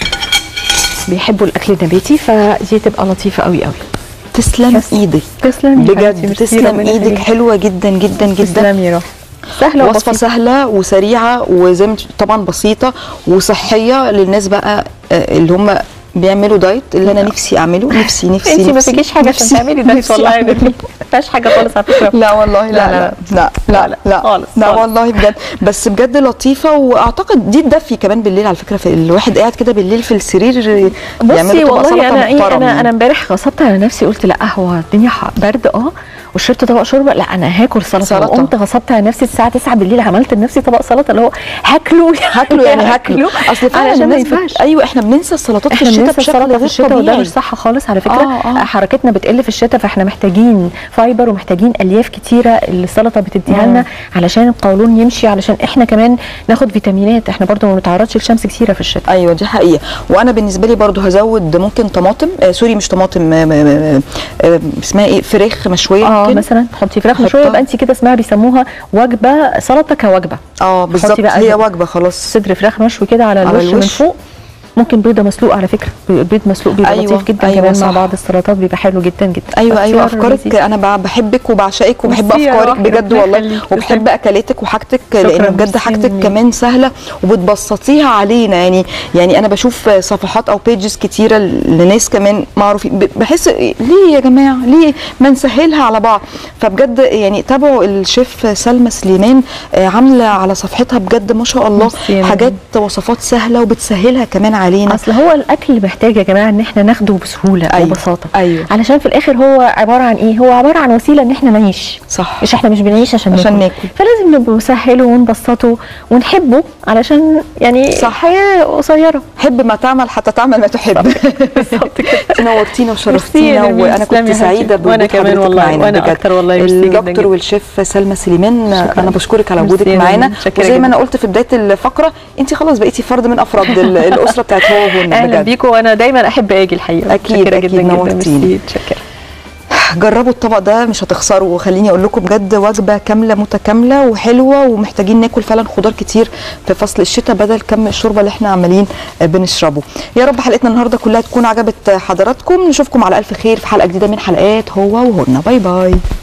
بيحبوا الاكل النباتي فدي تبقى لطيفه قوي قوي تسلم ايدك تسلم يا حبيبتي، بجد ميرسي، تسلم ربنا ايدك يخليك. حلوه جدا جدا جدا تسلمي يا روح سهله وصفه وبسيطه سهله وسريعه وزي ما طبعا بسيطه وصحيه للناس بقى آه، اللي هم بيعملوا دايت اللي انا نفسي اعمله نفسي نفسي انت ما نفسي فيكيش حاجه عشان نفسي- تعملي دايت نفسي والله يا أعمله. نرمين ما فيهاش حاجه خالص على فكره لا والله لا لا لا لا لا لا خالص لا خالص. والله بجد بس بجد لطيفه واعتقد دي تدفي كمان بالليل على فكره في الواحد قاعد كده بالليل في السرير يعمل بصي له طبق والله سلطه انا ايه محترم انا يعني. انا امبارح غصبت على نفسي قلت لا هو الدنيا ح- برد اه وشربت طبق شوربه لا انا هاكل سلطه سلطة. وقمت غصبت على نفسي الساعه 9 بالليل عملت لنفسي طبق سلطه اللي هو هاكله هاكله يعني هاكله اصل فعلا علشان ما الناس بت- ينفعش ايوه احنا بننسى السلطات في احنا الشتاء بننسى بشكل السلطه في غير الشتاء وده طبيعي مش صح خالص على فكره آه، آه. حركتنا بتقل في الشتاء فاحنا محتاجين فايبر ومحتاجين الياف كتيره اللي السلطه بتديها لنا علشان القولون يمشي علشان احنا كمان ناخد فيتامينات احنا برضو ما بنتعرضش للشمس كتيره في الشتاء ايوه دي حقيقه وانا بالنسبه لي برضو هزود ممكن طماطم آه سوري مش طماطم آه آه آه اسمها ايه فراخ مشويه اه ممكن مثلا تحطي فراخ أحطها. مشويه يبقى انت كده اسمها بيسموها وجبه سلطه كوجبه اه بالظبط حطي بقى هي وجبه خلاص صدر فراخ مشوي كده على على الوش من الوش. فوق ممكن بيضه مسلوقه على فكره بيض مسلوق بيبقى أيوة، لطيف جدا أيوة، كمان صح. مع بعض السلطات بيبقى حلو جدا جدا ايوه ايوه اختيار افكارك لذيذ. انا ب- بحبك وبعشقك وبحب ميرسي يا افكارك روحي، بجد ربنا والله يخليك. وبحب اكلاتك وحاجتك لان شكراً، بجد ميرسي حاجتك منك. كمان سهله وبتبسطيها علينا يعني يعني انا بشوف صفحات او بيجز كتيره لناس كمان معروفين ب- بحس ليه يا جماعه ليه ما نسهلها على بعض فبجد يعني تابعوا الشيف سلمى سليمان آه، عامله على صفحتها بجد ما شاء الله ميرسي يا حاجات وصفات سهله وبتسهلها كمان علينا اصل هو الاكل محتاج يا جماعه ان احنا ناخده بسهوله أيوة، وبساطه ايوه علشان في الاخر هو عباره عن ايه هو عباره عن وسيله ان احنا نعيش صح مش احنا مش بنعيش عشان, عشان ناكل. ناكل. فلازم نبقى نسهله ونبسطه ونحبه علشان يعني صح. حياه قصيره حب ما تعمل حتى تعمل ما تحب نورتينا وشرفتينا ميرسي يا وانا نرمين، كنت تسلمي يا سعيده حبيبتي. وأنا بوجود كمان حضرتك والله، معانا وأنا بجد. أكتر والله، ميرسي جداً الدكتور جداً. والشيف سلمى سليمان شكراً. انا بشكرك على ميرسي وجودك يا معانا نرمين، شكرا وزي ما انا جداً. قلت في بدايه الفقره انت خلاص بقيتي فرد من افراد ال- الاسره بتاعت هو وهن اهلا بجد بيكم وانا دايما احب اجي الحقيقه أكيد، متشكرة أكيد، جدا جدا نورتيني. ميرسي، متشكرة. جربوا الطبق ده مش هتخسروا وخليني اقول لكم بجد وجبه كامله متكامله وحلوه ومحتاجين ناكل فعلا خضار كتير في فصل الشتاء بدل كم الشوربه اللي احنا عمالين بنشربه يا رب حلقتنا النهارده كلها تكون عجبت حضراتكم نشوفكم على الف خير في حلقه جديده من حلقات هو وهن باي باي